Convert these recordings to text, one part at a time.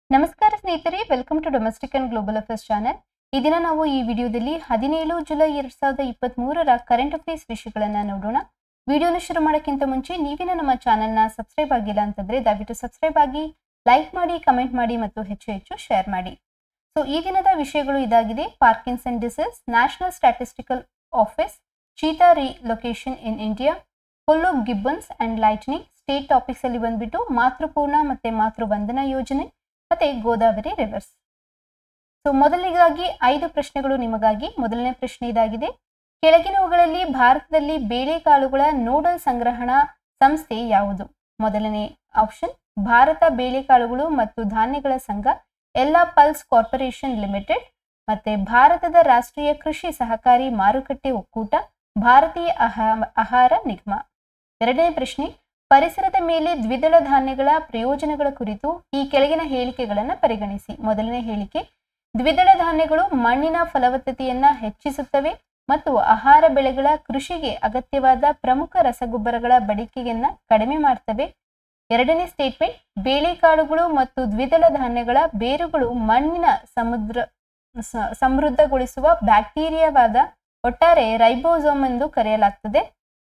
ನಮಸ್ಕಾರ ಸ್ನೇಹಿತರೆ welcome to domestic and global affairs channel ಈ ದಿನ ನಾವು ಈ ವಿಡಿಯೋದಲ್ಲಿ ಹದಿನೇಳು ಜುಲೈ ಎರಡ್ ಸಾವಿರದ ಇಪ್ಪತ್ತ್ ಮೂರರ ಕರೆಂಟ್ ಅಫೇರ್ಸ್ ವಿಷಯಗಳನ್ನ ನೋಡೋಣ ವಿಡಿಯೋನ ಶುರು ಮಾಡೋಕ್ಕಿಂತ ಮುಂಚೆ ನೀವಿನ ನಮ್ಮ ಚಾನೆಲ್ನ ಸಬ್ಸ್ಕ್ರೈಬ್ ಆಗಿಲ್ಲ ಅಂತಂದ್ರೆ ದಯವಿಟ್ಟು ಸಬ್ಸ್ಕ್ರೈಬ್ ಆಗಿ ಲೈಕ್ ಮಾಡಿ ಕಮೆಂಟ್ ಮಾಡಿ ಮತ್ತು ಹೆಚ್ಚು ಹೆಚ್ಚು ಶೇರ್ ಮಾಡಿ ಸೊ ಈ ದಿನದ ವಿಷಯಗಳು ಇದಾಗಿದೆ Parkinson disease national statistical office cheetah relocation in India hoolock gibbons and lightning state topics ಅಲ್ಲಿ ಬಂದ್ಬಿಟ್ಟು ಮಾತೃಪೂರ್ಣ ಮತ್ತೆ ಮಾತೃವಂದನಾ ಯೋಜನೆ ಮತ್ತೆ ಗೋದಾವರಿ ರಿವರ್ಸ್ ಸೊ ಮೊದಲಿಗಾಗಿ ಐದು ಪ್ರಶ್ನೆಗಳು ನಿಮಗಾಗಿ ಮೊದಲನೇ ಪ್ರಶ್ನೆ ಇದಾಗಿದೆ ಕೆಳಗಿನವುಗಳಲ್ಲಿ ಭಾರತದಲ್ಲಿ ಬೇಳೆಕಾಳುಗಳ ನೋಡಲ್ ಸಂಗ್ರಹಣಾ ಸಂಸ್ಥೆ ಯಾವುದು ಮೊದಲನೇ ಆಪ್ಷನ್ ಭಾರತ ಬೇಳೆಕಾಳುಗಳು ಮತ್ತು ಧಾನ್ಯಗಳ ಸಂಘ ಎಲ್ಲಾ ಪಲ್ಸ್ ಕಾರ್ಪೊರೇಷನ್ ಲಿಮಿಟೆಡ್ ಮತ್ತೆ ಭಾರತದ ರಾಷ್ಟ್ರೀಯ ಕೃಷಿ ಸಹಕಾರಿ ಮಾರುಕಟ್ಟೆ ಒಕ್ಕೂಟ ಭಾರತೀಯ ಆಹಾ- ಆಹಾರ ನಿಗಮ ಎರಡನೇ ಪ್ರಶ್ನೆ ಪರಿಸರದ ಮೇಲೆ ದ್ವಿದಳ ಧಾನ್ಯಗಳ ಪ್ರಯೋಜನಗಳ ಕುರಿತು ಈ ಕೆಳಗಿನ ಹೇಳಿಕೆಗಳನ್ನು ಪರಿಗಣಿಸಿ ಮೊದಲನೇ ಹೇಳಿಕೆ ದ್ವಿದಳ ಧಾನ್ಯಗಳು ಮಣ್ಣಿನ ಫಲವತ್ತತೆಯನ್ನ ಹೆಚ್ಚಿಸುತ್ತವೆ ಮತ್ತು ಆಹಾರ ಬೆಳೆಗಳ ಕೃಷಿಗೆ ಅಗತ್ಯವಾದ ಪ್ರಮುಖ ರಸಗೊಬ್ಬರಗಳ ಬಳಕೆಯನ್ನ ಕಡಿಮೆ ಮಾಡ್ತವೆ ಎರಡನೇ ಸ್ಟೇಟ್ಮೆಂಟ್ ಬೇಳೆಕಾಳುಗಳು ಮತ್ತು ದ್ವಿದಳ ಧಾನ್ಯಗಳ ಬೇರುಗಳು ಮಣ್ಣಿನ ಸಮುದ್ರ ಸ- ಸಮೃದ್ಧಗೊಳಿಸುವ ಬ್ಯಾಕ್ಟೀರಿಯಾವಾದ ಒಟ್ಟಾರೆ ರೈಬೋಸೋಮ್ ಎಂದು ಕರೆಯಲಾಗ್ತದೆ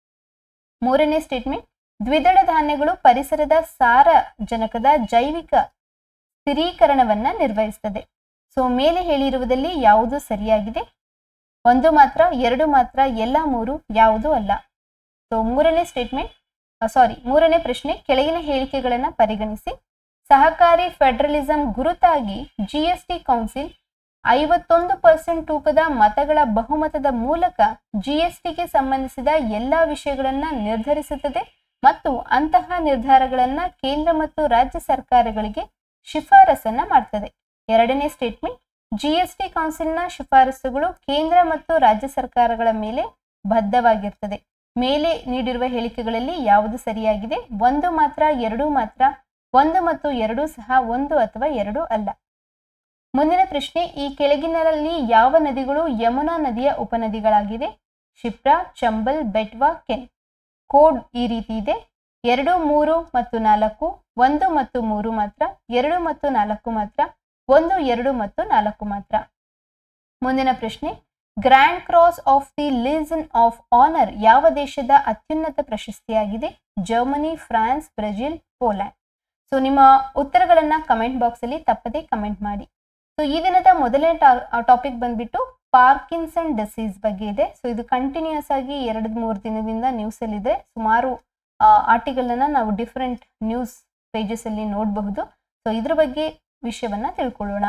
ಮೂರನೇ ಸ್ಟೇಟ್ಮೆಂಟ್ ದ್ವಿದಳ ಧಾನ್ಯಗಳು ಪರಿಸರದ ಸಾರಜನಕದ ಜೈವಿಕ ಸ್ಥಿರೀಕರಣವನ್ನ ನಿರ್ವಹಿಸುತ್ತದೆ ಸೊ ಮೇಲೆ ಹೇಳಿರುವುದಲ್ಲಿ ಯಾವುದು ಸರಿಯಾಗಿದೆ ಒಂದು ಮಾತ್ರ ಎರಡು ಮಾತ್ರ ಎಲ್ಲ ಮೂರು ಯಾವುದು ಅಲ್ಲ ಸೊ ಮೂರನೇ ಸ್ಟೇಟ್ಮೆಂಟ್ ಸಾರಿ ಮೂರನೇ ಪ್ರಶ್ನೆ ಕೆಳಗಿನ ಹೇಳಿಕೆಗಳನ್ನು ಪರಿಗಣಿಸಿ ಸಹಕಾರಿ ಫೆಡರಲಿಸಂ ಗುರುತಾಗಿ ಜಿಎಸ್ಟಿ ಕೌನ್ಸಿಲ್ ಐವತ್ತೊಂದು ಪರ್ಸೆಂಟ್ ತೂಕದ ಮತಗಳ ಬಹುಮತದ ಮೂಲಕ ಜಿಎಸ್ಟಿಗೆ ಸಂಬಂಧಿಸಿದ ಎಲ್ಲಾ ವಿಷಯಗಳನ್ನ ನಿರ್ಧರಿಸುತ್ತದೆ ಮತ್ತು ಅಂತಹ ನಿರ್ಧಾರಗಳನ್ನ ಕೇಂದ್ರ ಮತ್ತು ರಾಜ್ಯ ಸರ್ಕಾರಗಳಿಗೆ ಶಿಫಾರಸನ್ನ ಮಾಡ್ತದೆ ಎರಡನೇ ಸ್ಟೇಟ್ಮೆಂಟ್ ಜಿಎಸ್ಟಿ ಕೌನ್ಸಿಲ್ನ ಶಿಫಾರಸುಗಳು ಕೇಂದ್ರ ಮತ್ತು ರಾಜ್ಯ ಸರ್ಕಾರಗಳ ಮೇಲೆ ಬದ್ಧವಾಗಿರ್ತದೆ ಮೇಲೆ ನೀಡಿರುವ ಹೇಳಿಕೆಗಳಲ್ಲಿ ಯಾವುದು ಸರಿಯಾಗಿದೆ ಒಂದು ಮಾತ್ರ ಎರಡು ಮಾತ್ರ ಒಂದು ಮತ್ತು ಎರಡು ಸಹ ಒಂದು ಅಥವಾ ಎರಡು ಅಲ್ಲ ಮುಂದಿನ ಪ್ರಶ್ನೆ ಈ ಕೆಳಗಿನರಲ್ಲಿ ಯಾವ ನದಿಗಳು ಯಮುನಾ ನದಿಯ ಉಪನದಿಗಳಾಗಿವೆ ಶಿಪ್ರಾ ಚಂಬಲ್ ಬೆಟ್ವಾ ಕೆನ್ ಕೋಡ್ ಈ ರೀತಿ ಇದೆ ಎರಡು ಮೂರು ಮತ್ತು ನಾಲ್ಕು ಒಂದು ಮತ್ತು ಮೂರು ಮಾತ್ರ ಎರಡು ಮತ್ತು ನಾಲ್ಕು ಮಾತ್ರ ಒಂದು ಎರಡು ಮತ್ತು ನಾಲ್ಕು ಮಾತ್ರ ಮುಂದಿನ ಪ್ರಶ್ನೆ grand cross of the legion of honour ಯಾವ ದೇಶದ ಅತ್ಯುನ್ನತ ಪ್ರಶಸ್ತಿಯಾಗಿದೆ Germany France Brazil Poland so ನಿಮ್ಮ ಉತ್ತರಗಳನ್ನ ಕಮೆಂಟ್ ಬಾಕ್ಸ್ ಅಲ್ಲಿ ತಪ್ಪದೆ ಕಮೆಂಟ್ ಮಾಡಿ ಸೊ ಈ ದಿನದ ಮೊದಲನೇ ಟಾಪಿಕ್ ಬಂದ್ಬಿಟ್ಟು ಪಾರ್ಕಿನ್ಸನ್ ಡಿಸೀಸ್ ಬಗ್ಗೆ ಇದೆ ಸೊ ಇದು ಕಂಟಿನ್ಯೂಸ್ ಆಗಿ ಎರಡು ಮೂರು ದಿನದಿಂದ ನ್ಯೂಸ್ ಅಲ್ಲಿ ಇದೆ ಸುಮಾರು ಆರ್ಟಿಕಲ್ ಅನ್ನ ನಾವು ಡಿಫ್ರೆಂಟ್ ನ್ಯೂಸ್ ಪೇಜಸ್ ಅಲ್ಲಿ ನೋಡಬಹುದು ಸೊ ಇದ್ರ ಬಗ್ಗೆ ವಿಷಯವನ್ನ ತಿಳ್ಕೊಳ್ಳೋಣ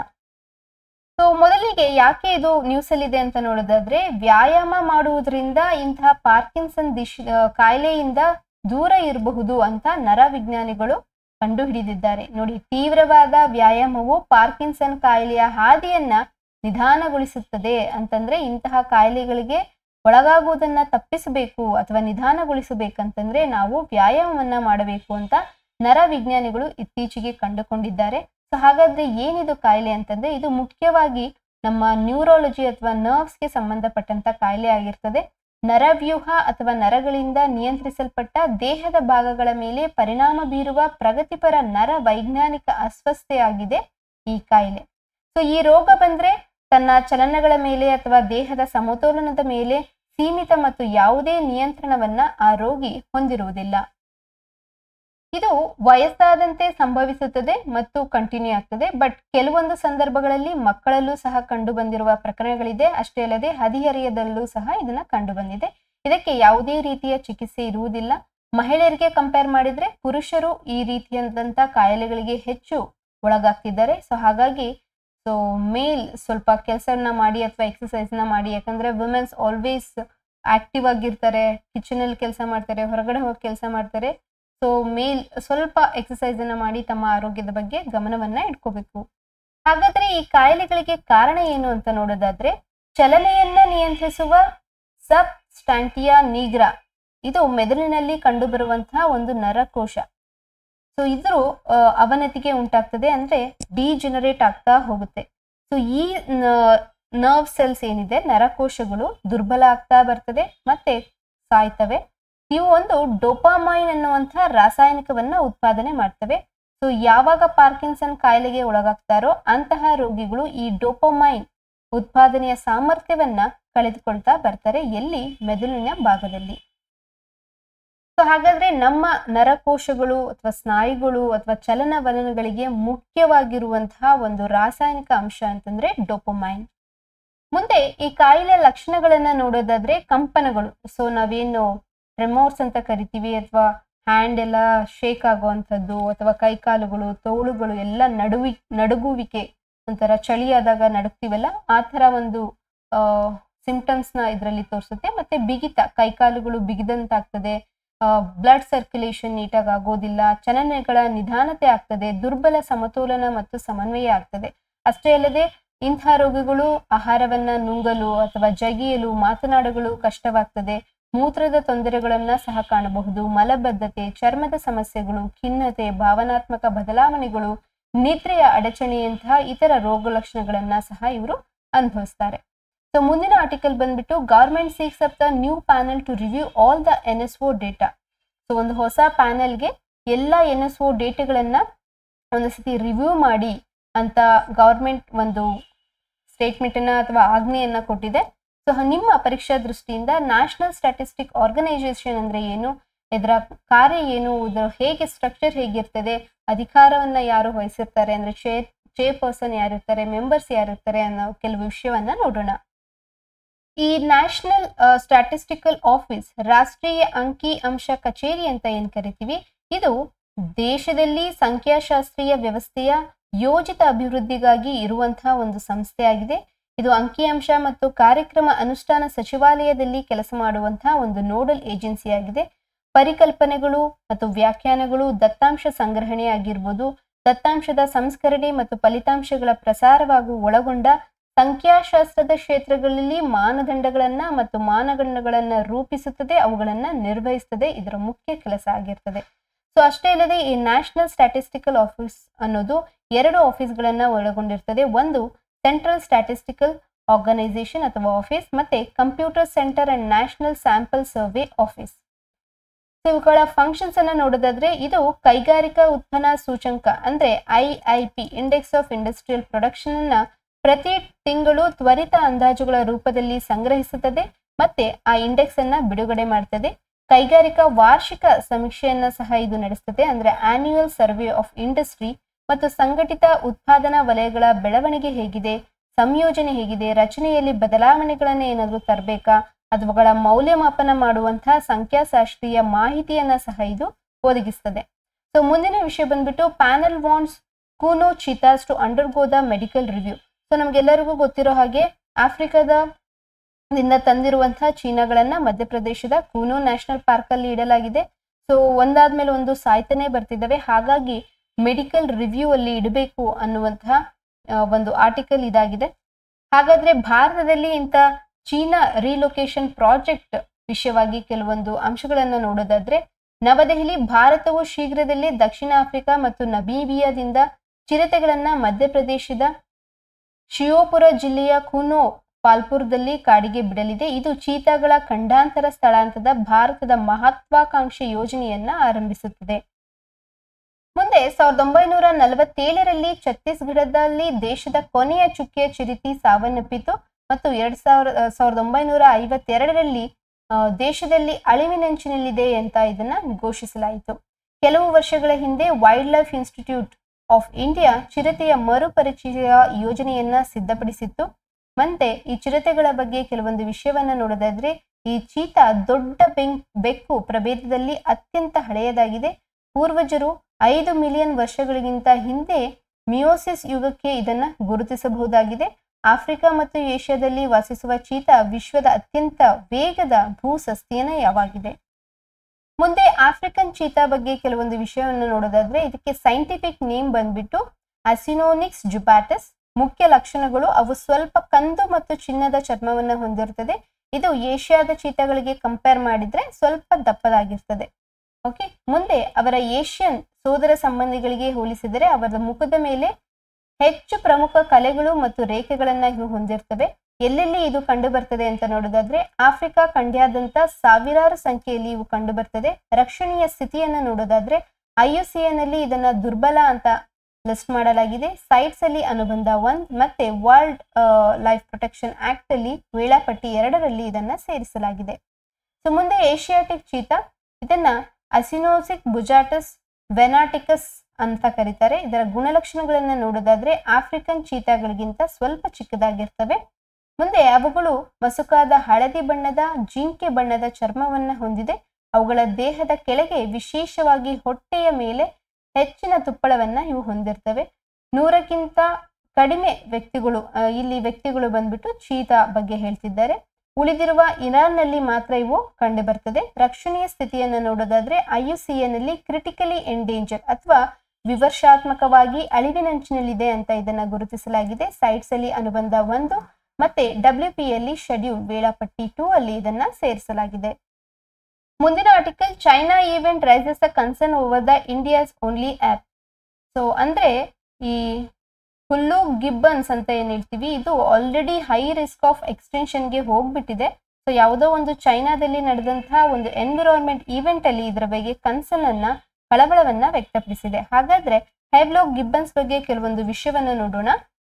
ಸೊ ಮೊದಲಿಗೆ ಯಾಕೆ ಇದು ನ್ಯೂಸ್ ಅಲ್ಲಿ ಇದೆ ಅಂತ ನೋಡೋದಾದ್ರೆ ವ್ಯಾಯಾಮ ಮಾಡುವುದರಿಂದ ಇಂತಹ ಪಾರ್ಕಿನ್ಸನ್ ದಿಶ್ ಆ, ಕಾಯಿಲೆಯಿಂದ ದೂರ ಇರಬಹುದು ಅಂತ ನರ ವಿಜ್ಞಾನಿಗಳು ಕಂಡುಹಿಡಿದಿದ್ದಾರೆ ನೋಡಿ ತೀವ್ರವಾದ ವ್ಯಾಯಾಮವು ಪಾರ್ಕಿನ್ಸನ್ ಕಾಯಿಲೆಯ ಹಾದಿಯನ್ನ ನಿಧಾನಗೊಳಿಸುತ್ತದೆ ಅಂತಂದ್ರೆ ಇಂತಹ ಕಾಯಿಲೆಗಳಿಗೆ ಒಳಗಾಗುವುದನ್ನ ತಪ್ಪಿಸಬೇಕು ಅಥವಾ ನಿಧಾನಗೊಳಿಸಬೇಕಂತಂದ್ರೆ ನಾವು ವ್ಯಾಯಾಮವನ್ನ ಮಾಡಬೇಕು ಅಂತ ನರ ವಿಜ್ಞಾನಿಗಳು ಇತ್ತೀಚೆಗೆ ಕಂಡುಕೊಂಡಿದ್ದಾರೆ ಸೊ ಹಾಗಾದ್ರೆ ಏನಿದು ಕಾಯಿಲೆ ಅಂತಂದ್ರೆ ಇದು ಮುಖ್ಯವಾಗಿ ನಮ್ಮ ನ್ಯೂರಾಲಜಿ ಅಥವಾ ನರ್ವ್ಸ್ಗೆ ಸಂಬಂಧಪಟ್ಟಂತ ಕಾಯಿಲೆ ಆಗಿರ್ತದೆ ನರವ್ಯೂಹ ಅಥವಾ ನರಗಳಿಂದ ನಿಯಂತ್ರಿಸಲ್ಪಟ್ಟ ದೇಹದ ಭಾಗಗಳ ಮೇಲೆ ಪರಿಣಾಮ ಬೀರುವ ಪ್ರಗತಿಪರ ನರ ವೈಜ್ಞಾನಿಕ ಅಸ್ವಸ್ಥತೆಯಾಗಿದೆ ಈ ಕಾಯಿಲೆ ಸೊ ಈ ರೋಗ ಬಂದ್ರೆ ತನ್ನ ಚಲನಗಳ ಮೇಲೆ ಅಥವಾ ದೇಹದ ಸಮತೋಲನದ ಮೇಲೆ ಸೀಮಿತ ಮತ್ತು ಯಾವುದೇ ನಿಯಂತ್ರಣವನ್ನ ಆ ರೋಗಿ ಹೊಂದಿರುವುದಿಲ್ಲ ಇದು ವಯಸ್ಸಾದಂತೆ ಸಂಭವಿಸುತ್ತದೆ ಮತ್ತು ಕಂಟಿನ್ಯೂ ಆಗ್ತದೆ ಬಟ್ ಕೆಲವೊಂದು ಸಂದರ್ಭಗಳಲ್ಲಿ ಮಕ್ಕಳಲ್ಲೂ ಸಹ ಕಂಡು ಬಂದಿರುವ ಪ್ರಕರಣಗಳಿದೆ ಅಷ್ಟೇ ಅಲ್ಲದೆ ಹದಿಹರೆಯದಲ್ಲೂ ಸಹ ಇದನ್ನ ಕಂಡು ಬಂದಿದೆ ಇದಕ್ಕೆ ಯಾವುದೇ ರೀತಿಯ ಚಿಕಿತ್ಸೆ ಇರುವುದಿಲ್ಲ ಮಹಿಳೆಯರಿಗೆ ಕಂಪೇರ್ ಮಾಡಿದ್ರೆ ಪುರುಷರು ಈ ರೀತಿಯಾದಂತ ಕಾಯಿಲೆಗಳಿಗೆ ಹೆಚ್ಚು ಒಳಗಾಗ್ತಿದ್ದಾರೆ ಸೊ ಹಾಗಾಗಿ ಸೊ ಮೇಲ್ ಸ್ವಲ್ಪ ಕೆಲಸನ ಮಾಡಿ ಅಥವಾ ಎಕ್ಸಸೈಸ್ ನ ಮಾಡಿ ಯಾಕಂದ್ರೆ ವುಮೆನ್ಸ್ ಆಲ್ವೇಸ್ ಆಕ್ಟಿವ್ ಆಗಿರ್ತಾರೆ ಕಿಚನ್ ಅಲ್ಲಿ ಕೆಲಸ ಮಾಡ್ತಾರೆ ಹೊರಗಡೆ ಹೋಗಿ ಕೆಲಸ ಮಾಡ್ತಾರೆ ಸೊ ಮೇಲ್ ಸ್ವಲ್ಪ ಎಕ್ಸಸೈಸ್ ಅನ್ನ ಮಾಡಿ ತಮ್ಮ ಆರೋಗ್ಯದ ಬಗ್ಗೆ ಗಮನವನ್ನ ಇಟ್ಕೋಬೇಕು ಹಾಗಾದ್ರೆ ಈ ಕಾಯಿಲೆಗಳಿಗೆ ಕಾರಣ ಏನು ಅಂತ ನೋಡೋದಾದ್ರೆ ಚಲನೆಯನ್ನ ನಿಯಂತ್ರಿಸುವ ಸಬ್ ಸ್ಟ್ಯಾಂಟಿಯಾ ನಿಗ್ರಾ ಇದು ಮೆದುಳಿನಲ್ಲಿ ಕಂಡುಬರುವಂತಹ ಒಂದು ನರಕೋಶ ಸೊ ಇದ್ರ ಆ, ಅವನತಿಗೆ ಉಂಟಾಗ್ತದೆ ಅಂದ್ರೆ ಡಿಜನರೇಟ್ ಆಗ್ತಾ ಹೋಗುತ್ತೆ ಸೊ ಈ ನರ್ವ್ ಸೆಲ್ಸ್ ಏನಿದೆ ನರಕೋಶಗಳು ದುರ್ಬಲ ಆಗ್ತಾ ಬರ್ತದೆ ಮತ್ತೆ ಸಾಯ್ತವೆ ಇವು ಒಂದು ಡೋಪಾಮೈನ್ ಅನ್ನುವಂತಹ ರಾಸಾಯನಿಕವನ್ನ ಉತ್ಪಾದನೆ ಮಾಡ್ತವೆ ಸೊ ಯಾವಾಗ ಪಾರ್ಕಿನ್ಸನ್ ಕಾಯಿಲೆಗೆ ಒಳಗಾಗ್ತಾರೋ ಅಂತಹ ರೋಗಿಗಳು ಈ ಡೋಪಮೈನ್ ಉತ್ಪಾದನೆಯ ಸಾಮರ್ಥ್ಯವನ್ನ ಕಳೆದುಕೊಳ್ತಾ ಬರ್ತಾರೆ ಎಲ್ಲಿ ಮೆದುಳಿನ ಭಾಗದಲ್ಲಿ ಸೊ ಹಾಗಾದ್ರೆ ನಮ್ಮ ನರಕೋಶಗಳು ಅಥವಾ ಸ್ನಾಯುಗಳು ಅಥವಾ ಚಲನವಲನಗಳಿಗೆ ಮುಖ್ಯವಾಗಿರುವಂತಹ ಒಂದು ರಾಸಾಯನಿಕ ಅಂಶ ಅಂತಂದ್ರೆ ಡೋಪಮೈನ್ ಮುಂದೆ ಈ ಕಾಯಿಲೆ ಲಕ್ಷಣಗಳನ್ನ ನೋಡೋದಾದ್ರೆ ಕಂಪನಗಳು ಸೊ ನಾವೇನು ರೆಮೋರ್ಸ್ ಅಂತ ಕರಿತೀವಿ ಅಥವಾ ಹ್ಯಾಂಡ್ ಎಲ್ಲ ಶೇಕ್ ಆಗುವಂಥದ್ದು ಅಥವಾ ಕೈಕಾಲುಗಳು ತೋಳುಗಳು ಎಲ್ಲ ನಡುವಿ ನಡುಗುವಿಕೆ ಒಂಥರ ಚಳಿ ಆದಾಗ ನಡುಗ್ತೀವಲ್ಲ ಆ ಥರ ಒಂದು ಸಿಂಪ್ಟಮ್ಸ್ ನ ಇದರಲ್ಲಿ ತೋರಿಸುತ್ತೆ ಮತ್ತೆ ಬಿಗಿತ ಕೈಕಾಲುಗಳು ಬಿಗಿದಂತಾಗ್ತದೆ ಬ್ಲಡ್ ಸರ್ಕ್ಯುಲೇಷನ್ ನೀಟಾಗಿ ಆಗೋದಿಲ್ಲ ಚಲನೆಗಳ ನಿಧಾನತೆ ಆಗ್ತದೆ ದುರ್ಬಲ ಸಮತೋಲನ ಮತ್ತು ಸಮನ್ವಯ ಆಗ್ತದೆ ಅಷ್ಟೇ ಅಲ್ಲದೆ ಇಂತಹ ರೋಗಿಗಳು ಆಹಾರವನ್ನ ನುಂಗಲು ಅಥವಾ ಜಗಿಯಲು ಮಾತನಾಡಲು ಕಷ್ಟವಾಗ್ತದೆ ಮೂತ್ರದ ತೊಂದರೆಗಳನ್ನ ಸಹ ಕಾಣಬಹುದು ಮಲಬದ್ಧತೆ ಚರ್ಮದ ಸಮಸ್ಯೆಗಳು ಖಿನ್ನತೆ ಭಾವನಾತ್ಮಕ ಬದಲಾವಣೆಗಳು ನಿದ್ರೆಯ ಅಡಚಣೆಯಂತಹ ಇತರ ರೋಗ ಲಕ್ಷಣಗಳನ್ನ ಸಹ ಇವರು ಅನುಭವಿಸ್ತಾರೆ ಸೊ ಮುಂದಿನ ಆರ್ಟಿಕಲ್ ಬಂದ್ಬಿಟ್ಟು government seeks up the new panel to review all the N S O data so ಒಂದು ಹೊಸ ಪ್ಯಾನಲ್ಗೆ ಎಲ್ಲ ಎನ್ ಎಸ್ ಒ ಡೇಟಾಗಳನ್ನ ಒಂದು ಸತಿ ರಿವ್ಯೂ ಮಾಡಿ ಅಂತ ಗವರ್ಮೆಂಟ್ ಒಂದು ಸ್ಟೇಟ್ಮೆಂಟ್ ಅನ್ನ ಅಥವಾ ಆಜ್ಞೆಯನ್ನ ಕೊಟ್ಟಿದೆ ಸೊ ನಿಮ್ಮ ಪರೀಕ್ಷಾ ದೃಷ್ಟಿಯಿಂದ ನ್ಯಾಷನಲ್ ಸ್ಟ್ಯಾಟಿಸ್ಟಿಕ್ ಆರ್ಗನೈಸೇಷನ್ ಅಂದ್ರೆ ಏನು ಇದರ ಕಾರ್ಯ ಏನು ಇದರ ಹೇಗೆ ಸ್ಟ್ರಕ್ಚರ್ ಹೇಗಿರ್ತದೆ ಅಧಿಕಾರವನ್ನ ಯಾರು ವಹಿಸಿರ್ತಾರೆ ಅಂದ್ರೆ ಚೇರ್ ಚೇರ್ ಪರ್ಸನ್ ಯಾರಿರ್ತಾರೆ ಮೆಂಬರ್ಸ್ ಯಾರಿರ್ತಾರೆ ಅನ್ನೋ ಕೆಲವು ವಿಷಯವನ್ನ ನೋಡೋಣ ಈ ನ್ಯಾಷನಲ್ ಸ್ಟ್ಯಾಟಿಸ್ಟಿಕಲ್ ಆಫೀಸ್ ರಾಷ್ಟ್ರೀಯ ಅಂಕಿ ಅಂಶ ಕಚೇರಿ ಅಂತ ಏನ್ ಕರಿತೀವಿ ಇದು ದೇಶದಲ್ಲಿ ಸಂಖ್ಯಾಶಾಸ್ತ್ರೀಯ ವ್ಯವಸ್ಥೆಯ ಯೋಜಿತ ಅಭಿವೃದ್ಧಿಗಾಗಿ ಇರುವಂತಹ ಒಂದು ಸಂಸ್ಥೆಯಾಗಿದೆ ಇದು ಅಂಕಿಅಂಶ ಮತ್ತು ಕಾರ್ಯಕ್ರಮ ಅನುಷ್ಠಾನ ಸಚಿವಾಲಯದಲ್ಲಿ ಕೆಲಸ ಮಾಡುವಂತಹ ಒಂದು ನೋಡಲ್ ಏಜೆನ್ಸಿ ಆಗಿದೆ ಪರಿಕಲ್ಪನೆಗಳು ಮತ್ತು ವ್ಯಾಖ್ಯಾನಗಳು ದತ್ತಾಂಶ ಸಂಗ್ರಹಣೆ ಆಗಿರ್ಬೋದು ದತ್ತಾಂಶದ ಸಂಸ್ಕರಣೆ ಮತ್ತು ಫಲಿತಾಂಶಗಳ ಪ್ರಸಾರವಾಗೂ ಒಳಗೊಂಡ ಸಂಖ್ಯಾಶಾಸ್ತ್ರದ ಕ್ಷೇತ್ರಗಳಲ್ಲಿ ಮಾನದಂಡಗಳನ್ನ ಮತ್ತು ಮಾನದಂಡಗಳನ್ನ ರೂಪಿಸುತ್ತದೆ ಅವುಗಳನ್ನ ನಿರ್ವಹಿಸುತ್ತದೆ ಇದರ ಮುಖ್ಯ ಕೆಲಸ ಆಗಿರ್ತದೆ ಸೊ ಅಷ್ಟೇ ಅಲ್ಲದೆ ಈ ನ್ಯಾಷನಲ್ ಸ್ಟ್ಯಾಟಿಸ್ಟಿಕಲ್ ಆಫೀಸ್ ಅನ್ನೋದು ಎರಡು ಆಫೀಸ್ಗಳನ್ನ ಒಳಗೊಂಡಿರ್ತದೆ ಒಂದು ಸೆಂಟ್ರಲ್ ಸ್ಟ್ಯಾಟಿಸ್ಟಿಕಲ್ ಆರ್ಗನೈಸೇಷನ್ ಅಥವಾ ಆಫೀಸ್ ಮತ್ತೆ computer centre and national sample survey office ಇವುಗಳ ಫಂಕ್ಷನ್ಸ್ ಅನ್ನ ನೋಡೋದಾದ್ರೆ ಇದು ಕೈಗಾರಿಕಾ ಉತ್ಪನ್ನ ಸೂಚಂಕ ಅಂದ್ರೆ I I P index of industrial production ಅನ್ನ ಪ್ರತಿ ತಿಂಗಳು ತ್ವರಿತ ಅಂದಾಜುಗಳ ರೂಪದಲ್ಲಿ ಸಂಗ್ರಹಿಸುತ್ತದೆ ಮತ್ತೆ ಆ ಇಂಡೆಕ್ಸ್ ಅನ್ನ ಬಿಡುಗಡೆ ಮಾಡ್ತದೆ ಕೈಗಾರಿಕಾ ವಾರ್ಷಿಕ ಸಮೀಕ್ಷೆಯನ್ನ ಸಹ ಇದು ನಡೆಸ್ತದೆ ಅಂದ್ರೆ ಆನ್ಯುಯಲ್ ಸರ್ವೆ ಆಫ್ ಇಂಡಸ್ಟ್ರಿ ಮತ್ತು ಸಂಘಟಿತ ಉತ್ಪಾದನಾ ವಲಯಗಳ ಬೆಳವಣಿಗೆ ಹೇಗಿದೆ ಸಂಯೋಜನೆ ಹೇಗಿದೆ ರಚನೆಯಲ್ಲಿ ಬದಲಾವಣೆಗಳನ್ನ ಏನಾದರೂ ತರಬೇಕಾ ಅವುಗಳ ಮೌಲ್ಯಮಾಪನ ಮಾಡುವಂತಹ ಸಂಖ್ಯಾಶಾಸ್ತ್ರೀಯ ಮಾಹಿತಿಯನ್ನ ಸಹ ಇದು ಒದಗಿಸ್ತದೆ ಸೊ ಮುಂದಿನ ವಿಷಯ ಬಂದ್ಬಿಟ್ಟು panel wants Kuno cheetahs to undergo the medical review so ನಮ್ಗೆಲ್ಲರಿಗೂ ಗೊತ್ತಿರೋ ಹಾಗೆ ಆಫ್ರಿಕಾದ ದಿಂದ ತಂದಿರುವಂತಹ ಚೀನಾಗಳನ್ನ ಮಧ್ಯಪ್ರದೇಶದ ಕೂನೋ ನ್ಯಾಷನಲ್ ಪಾರ್ಕ್ ಅಲ್ಲಿ ಇಡಲಾಗಿದೆ ಸೊ ಒಂದಾದ್ಮೇಲೆ ಒಂದು ಸಾಯ್ತಾನೆ ಬರ್ತಿದ್ದಾವೆ ಹಾಗಾಗಿ ಮೆಡಿಕಲ್ ರಿವ್ಯೂ ಅಲ್ಲಿ ಇಡಬೇಕು ಅನ್ನುವಂತಹ ಒಂದು ಆರ್ಟಿಕಲ್ ಇದಾಗಿದೆ ಹಾಗಾದ್ರೆ ಭಾರತದಲ್ಲಿ ಇಂಥ ಚೀನಾ ರಿಲೊಕೇಶನ್ ಪ್ರಾಜೆಕ್ಟ್ ವಿಷಯವಾಗಿ ಕೆಲವೊಂದು ಅಂಶಗಳನ್ನ ನೋಡೋದಾದ್ರೆ ನವದೆಹಲಿ ಭಾರತವು ಶೀಘ್ರದಲ್ಲೇ ದಕ್ಷಿಣ ಆಫ್ರಿಕಾ ಮತ್ತು ನಬೀಬಿಯಾದಿಂದ ಚಿರತೆಗಳನ್ನ ಮಧ್ಯಪ್ರದೇಶದ ಶಿಯೋಪುರ ಜಿಲ್ಲೆಯ ಕುನೋ ಪಾಲ್ಪುರದಲ್ಲಿ ಕಾಡಿಗೆ ಬಿಡಲಿದೆ ಇದು ಚೀತಾಗಳ ಖಂಡಾಂತರ ಸ್ಥಳಾಂತರದ ಭಾರತದ ಮಹತ್ವಾಕಾಂಕ್ಷಿ ಯೋಜನೆಯನ್ನ ಆರಂಭಿಸುತ್ತದೆ ಮುಂದೆ ಸಾವಿರದ ಒಂಬೈನೂರ ನಲವತ್ತೇಳರಲ್ಲಿ ಛತ್ತೀಸ್ಗಢದಲ್ಲಿ ದೇಶದ ಕೊನೆಯ ಚುಕ್ಕೆಯ ಚಿರಿತಿ ಸಾವನ್ನಪ್ಪಿತು ಮತ್ತು ಎರಡ್ ಸಾವಿರ ಸಾವಿರದ ಒಂಬೈನೂರ ಐವತ್ತೆರಡರಲ್ಲಿ ದೇಶದಲ್ಲಿ ಅಳಿವಿನಂಚಿನಲ್ಲಿದೆ ಅಂತ ಇದನ್ನ ಘೋಷಿಸಲಾಯಿತು ಕೆಲವು ವರ್ಷಗಳ ಹಿಂದೆ wildlife institute of India ಚಿರತೆಯ ಮರುಪರಿಚಯ ಯೋಜನೆಯನ್ನ ಸಿದ್ಧಪಡಿಸಿತ್ತು ಮತ್ತೆ ಈ ಚಿರತೆಗಳ ಬಗ್ಗೆ ಕೆಲವೊಂದು ವಿಷಯವನ್ನ ನೋಡೋದಾದ್ರೆ ಈ ಚೀತಾ ದೊಡ್ಡ ಬೆಂಕ್ ಬೆಕ್ಕು ಪ್ರಭೇದದಲ್ಲಿ ಅತ್ಯಂತ ಹಳೆಯದಾಗಿದೆ ಪೂರ್ವಜರು ಐದು ಮಿಲಿಯನ್ ವರ್ಷಗಳಿಗಿಂತ ಹಿಂದೆ ಮಿಯೋಸಿಸ್ ಯುಗಕ್ಕೆ ಇದನ್ನ ಗುರುತಿಸಬಹುದಾಗಿದೆ ಆಫ್ರಿಕಾ ಮತ್ತು ಏಷ್ಯಾದಲ್ಲಿ ವಾಸಿಸುವ ಚೀತಾ ವಿಶ್ವದ ಅತ್ಯಂತ ವೇಗದ ಭೂ ಸಸ್ಯೇನಯವಾಗಿದೆ ಮುಂದೆ ಆಫ್ರಿಕನ್ ಚೀತಾ ಬಗ್ಗೆ ಕೆಲವೊಂದು ವಿಷಯವನ್ನು ನೋಡೋದಾದ್ರೆ ಇದಕ್ಕೆ ಸೈಂಟಿಫಿಕ್ ನೇಮ್ ಬಂದ್ಬಿಟ್ಟು ಅಸಿನೋನಿಕ್ಸ್ ಜುಪಾಟಸ್ ಮುಖ್ಯ ಲಕ್ಷಣಗಳು ಅವು ಸ್ವಲ್ಪ ಕಂದು ಮತ್ತು ಚಿನ್ನದ ಚರ್ಮವನ್ನು ಹೊಂದಿರುತ್ತದೆ ಇದು ಏಷ್ಯಾದ ಚೀತಾಗಳಿಗೆ ಕಂಪೇರ್ ಮಾಡಿದ್ರೆ ಸ್ವಲ್ಪ ದಪ್ಪದಾಗಿರ್ತದೆ ಓಕೆ ಮುಂದೆ ಅವರ ಏಷ್ಯನ್ ಸೋದರ ಸಂಬಂಧಿಗಳಿಗೆ ಹೋಲಿಸಿದರೆ ಅವರ ಮುಖದ ಮೇಲೆ ಹೆಚ್ಚು ಪ್ರಮುಖ ಕಲೆಗಳು ಮತ್ತು ರೇಖೆಗಳನ್ನ ಇವು ಹೊಂದಿರ್ತವೆ ಎಲ್ಲೆಲ್ಲಿ ಇದು ಕಂಡು ಬರ್ತದೆ ಅಂತ ನೋಡೋದಾದ್ರೆ ಆಫ್ರಿಕಾ ಖಂಡ್ಯಾದ್ಯಂತ ಸಾವಿರಾರು ಸಂಖ್ಯೆಯಲ್ಲಿ ಇವು ಕಂಡು ಬರ್ತದೆ ರಕ್ಷಣೆಯ ಸ್ಥಿತಿಯನ್ನ ನೋಡೋದಾದ್ರೆ ಐ ಯು ಸಿ ನಲ್ಲಿ ಇದನ್ನ ದುರ್ಬಲ ಅಂತ ಲಿಸ್ಟ್ ಮಾಡಲಾಗಿದೆ ಸೈಟ್ಸ್ ಅಲ್ಲಿ ಅನುಬಂಧ ಒಂದ್ ಮತ್ತೆ ವರ್ಲ್ಡ್ ಲೈಫ್ ಪ್ರೊಟೆಕ್ಷನ್ ಆಕ್ಟ್ ಅಲ್ಲಿ ವೇಳಾಪಟ್ಟಿ ಎರಡರಲ್ಲಿ ಇದನ್ನ ಸೇರಿಸಲಾಗಿದೆ ಸೊ ಮುಂದೆ ಏಷಿಯಾಟಿಕ್ ಚೀತಾ ಇದನ್ನ ಅಸಿನೋಸಿಕ್ ಬುಜಾಟಸ್ ವೆನಾಟಿಕಸ್ ಅಂತ ಕರೀತಾರೆ ಇದರ ಗುಣಲಕ್ಷಣಗಳನ್ನ ನೋಡೋದಾದ್ರೆ ಆಫ್ರಿಕನ್ ಚೀತಾಗಳಿಗಿಂತ ಸ್ವಲ್ಪ ಚಿಕ್ಕದಾಗಿರ್ತವೆ ಮುಂದೆ ಅವುಗಳು ಮಸುಕಾದ ಹಳದಿ ಬಣ್ಣದ ಜಿಂಕೆ ಬಣ್ಣದ ಚರ್ಮವನ್ನ ಹೊಂದಿದೆ ಅವುಗಳ ದೇಹದ ಕೆಳಗೆ ವಿಶೇಷವಾಗಿ ಹೊಟ್ಟೆಯ ಮೇಲೆ ಹೆಚ್ಚಿನ ತುಪ್ಪಳವನ್ನ ಇವು ಹೊಂದಿರ್ತವೆ ನೂರಕ್ಕಿಂತ ಕಡಿಮೆ ವ್ಯಕ್ತಿಗಳು ಆ, ಇಲ್ಲಿ ವ್ಯಕ್ತಿಗಳು ಬಂದ್ಬಿಟ್ಟು ಚೀತಾ ಬಗ್ಗೆ ಹೇಳ್ತಿದ್ದಾರೆ ಉಳಿದಿರುವ ಇರಾನ್ನಲ್ಲಿ ಮಾತ್ರ ಇವು ಕಂಡು ಬರ್ತದೆ ರಕ್ಷಣೀಯ ಸ್ಥಿತಿಯನ್ನು ನೋಡೋದಾದ್ರೆ ಐ ಯು ಸಿ ನಲ್ಲಿ ಕ್ರಿಟಿಕಲಿ ಎಂಡೇಂಜರ್ ಅಥವಾ ವಿವರ್ಷಾತ್ಮಕವಾಗಿ ಅಳಿವಿನಂಚಿನಲ್ಲಿದೆ ಅಂತ ಇದನ್ನ ಗುರುತಿಸಲಾಗಿದೆ ಸೈಟ್ಸ್ ಅಲ್ಲಿ ಅನುಬಂಧ ಒಂದು ಮತ್ತೆ ಡಬ್ಲ್ಯೂ ಪಿ ಯಲ್ಲಿ ಶೆಡ್ಯೂಲ್ ವೇಳಾಪಟ್ಟಿ ಟೂ ಅಲ್ಲಿ ಇದನ್ನ ಸೇರಿಸಲಾಗಿದೆ ಮುಂದಿನ article China event raises a concern over the India's only ape so ಅಂದ್ರೆ ಈ ಹುಲ್ಲು ಗಿಬ್ಬನ್ಸ್ ಅಂತ ಏನ್ ಹೇಳ್ತೀವಿ ಇದು ಆಲ್ರೆಡಿ ಹೈ ರಿಸ್ಕ್ ಆಫ್ ಎಕ್ಸ್ಟೆನ್ಷನ್ಗೆ ಹೋಗ್ಬಿಟ್ಟಿದೆ ಸೊ ಯಾವುದೋ ಒಂದು ಚೈನಾದಲ್ಲಿ ನಡೆದಂತಹ ಒಂದು ಎನ್ವಿರಾನ್ಮೆಂಟ್ ಈವೆಂಟ್ ಅಲ್ಲಿ ಇದರ ಬಗ್ಗೆ ಕನ್ಸರ್ನ್ ಅನ್ನ ಕಳವಳವನ್ನ ವ್ಯಕ್ತಪಡಿಸಿದೆ ಹಾಗಾದ್ರೆ ಹೈಬ್ಲೋಕ್ ಗಿಬ್ಬನ್ಸ್ ಬಗ್ಗೆ ಕೆಲವೊಂದು ವಿಷಯವನ್ನ ನೋಡೋಣ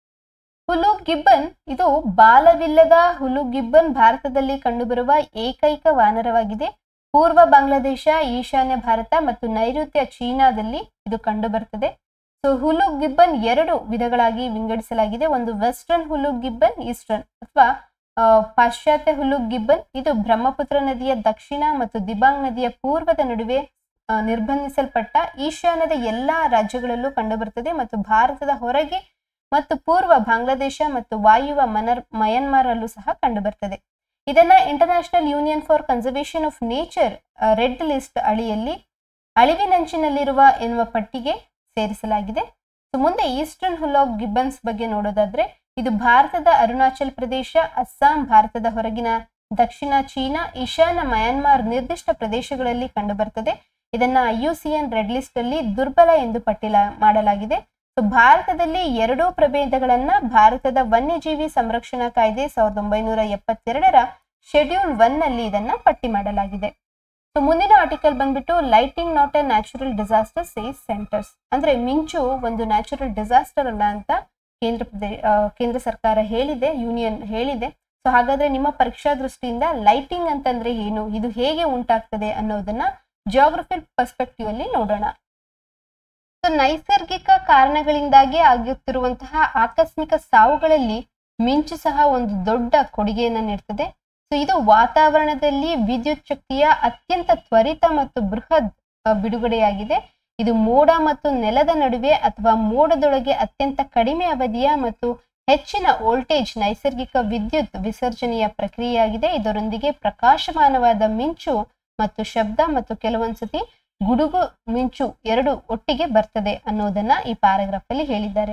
ಹುಲು ಗಿಬ್ಬನ್ ಇದು ಬಾಲವಿಲ್ಲದ ಹುಲು ಗಿಬ್ಬನ್ ಭಾರತದಲ್ಲಿ ಕಂಡುಬರುವ ಏಕೈಕ ವಾನರವಾಗಿದೆ ಪೂರ್ವ ಬಾಂಗ್ಲಾದೇಶ ಈಶಾನ್ಯ ಭಾರತ ಮತ್ತು ನೈಋತ್ಯ ಚೀನಾದಲ್ಲಿ ಇದು ಕಂಡುಬರುತ್ತದೆ ಸೊ ಹುಲು ಗಿಬ್ಬನ್ ಎರಡು ವಿಧಗಳಾಗಿ ವಿಂಗಡಿಸಲಾಗಿದೆ ಒಂದು ವೆಸ್ಟರ್ನ್ ಹುಲು ಗಿಬ್ಬನ್ ಈಸ್ಟರ್ನ್ ಅಥವಾ ಆ, ಪಾಶ್ಚಾತ್ಯ ಹುಲು ಗಿಬ್ಬನ್ ಇದು ಬ್ರಹ್ಮಪುತ್ರ ನದಿಯ ದಕ್ಷಿಣ ಮತ್ತು ದಿಬಾಂಗ್ ನದಿಯ ಪೂರ್ವದ ನಡುವೆ ಆ, ನಿರ್ಬಂಧಿಸಲ್ಪಟ್ಟ ಈಶಾನ್ಯದ ಎಲ್ಲಾ ರಾಜ್ಯಗಳಲ್ಲೂ ಕಂಡುಬರುತ್ತದೆ ಮತ್ತು ಭಾರತದ ಹೊರಗೆ ಮತ್ತು ಪೂರ್ವ ಬಾಂಗ್ಲಾದೇಶ ಮತ್ತು ವಾಯುವ ಮನರ್ ಮಯನ್ಮಾರ್ ಅಲ್ಲೂ ಸಹ ಕಂಡುಬರ್ತದೆ ಇದನ್ನ international union for conservation of nature red list ಅಡಿಯಲ್ಲಿ ಅಳಿವಿನಂಚಿನಲ್ಲಿರುವ ಎನ್ನುವ ಪಟ್ಟಿಗೆ ಸೇರಿಸಲಾಗಿದೆ ಸೊ ಮುಂದೆ ಈಸ್ಟರ್ನ್ ಹುಲಾಗ್ ಗಿಬ್ಬನ್ಸ್ ಬಗ್ಗೆ ನೋಡೋದಾದ್ರೆ ಇದು ಭಾರತದ ಅರುಣಾಚಲ್ ಪ್ರದೇಶ ಅಸ್ಸಾಂ ಭಾರತದ ಹೊರಗಿನ ದಕ್ಷಿಣ ಚೀನಾ ಈಶಾನ್ಯ ಮಯನ್ಮಾರ್ ನಿರ್ದಿಷ್ಟ ಪ್ರದೇಶಗಳಲ್ಲಿ ಕಂಡುಬರ್ತದೆ ಇದನ್ನ ಐಯುಸಿಎನ್ ರೆಡ್ ಲಿಸ್ಟ್ ಅಲ್ಲಿ ದುರ್ಬಲ ಎಂದು ಪಟ್ಟಿಲ ಮಾಡಲಾಗಿದೆ ಸೊ ಭಾರತದಲ್ಲಿ ಎರಡೂ ಪ್ರಭೇದಗಳನ್ನ ಭಾರತದ ವನ್ಯಜೀವಿ ಸಂರಕ್ಷಣಾ ಕಾಯ್ದೆ ಸಾವಿರದ ಒಂಬೈನೂರ ಎಪ್ಪತ್ತೆರಡರ ಶೆಡ್ಯೂಲ್ ಒನ್ ನಲ್ಲಿ ಇದನ್ನ ಪಟ್ಟಿ ಮಾಡಲಾಗಿದೆ ಸೊ ಮುಂದಿನ ಆರ್ಟಿಕಲ್ ಬಂದ್ಬಿಟ್ಟು lighting not a natural disaster says centres ಅಂದ್ರೆ ಮಿಂಚು ಒಂದು ನ್ಯಾಚುರಲ್ ಡಿಸಾಸ್ಟರ್ ಅಲ್ಲ ಅಂತ ಕೇಂದ್ರ ಪ್ರದೇ ಆ, ಕೇಂದ್ರ ಸರ್ಕಾರ ಹೇಳಿದೆ ಯೂನಿಯನ್ ಹೇಳಿದೆ ಸೊ ಹಾಗಾದ್ರೆ ನಿಮ್ಮ ಪರೀಕ್ಷಾ ದೃಷ್ಟಿಯಿಂದ ಲೈಟಿಂಗ್ ಅಂತಂದ್ರೆ ಏನು ಇದು ಹೇಗೆ ಉಂಟಾಗ್ತದೆ ಅನ್ನೋದನ್ನ ಜಿಯೋಗ್ರಫಿಲ್ ಪರ್ಸ್ಪೆಕ್ಟಿವ್ ಅಲ್ಲಿ ನೋಡೋಣ ಸೊ ನೈಸರ್ಗಿಕ ಕಾರಣಗಳಿಂದಾಗಿ ಆಗುತ್ತಿರುವಂತಹ ಆಕಸ್ಮಿಕ ಸಾವುಗಳಲ್ಲಿ ಮಿಂಚು ಸಹ ಒಂದು ದೊಡ್ಡ ಕೊಡುಗೆಯನ್ನು ನೀಡ್ತದೆ ಸೊ ಇದು ವಾತಾವರಣದಲ್ಲಿ ವಿದ್ಯುತ್ ಶಕ್ತಿಯ ಅತ್ಯಂತ ತ್ವರಿತ ಮತ್ತು ಬೃಹತ್ ಆ, ಬಿಡುಗಡೆಯಾಗಿದೆ ಇದು ಮೋಡ ಮತ್ತು ನೆಲದ ನಡುವೆ ಅಥವಾ ಮೋಡದೊಳಗೆ ಅತ್ಯಂತ ಕಡಿಮೆ ಅವಧಿಯ ಮತ್ತು ಹೆಚ್ಚಿನ ವೋಲ್ಟೇಜ್ ನೈಸರ್ಗಿಕ ವಿದ್ಯುತ್ ವಿಸರ್ಜನೆಯ ಪ್ರಕ್ರಿಯೆಯಾಗಿದೆ ಇದರೊಂದಿಗೆ ಪ್ರಕಾಶಮಾನವಾದ ಮಿಂಚು ಮತ್ತು ಶಬ್ದ ಮತ್ತು ಕೆಲವೊಂದ್ಸತಿ ಗುಡುಗು ಮಿಂಚು ಎರಡು ಒಟ್ಟಿಗೆ ಬರ್ತದೆ ಅನ್ನೋದನ್ನ ಈ ಪ್ಯಾರಾಗ್ರಾಫ್ ಅಲ್ಲಿ ಹೇಳಿದ್ದಾರೆ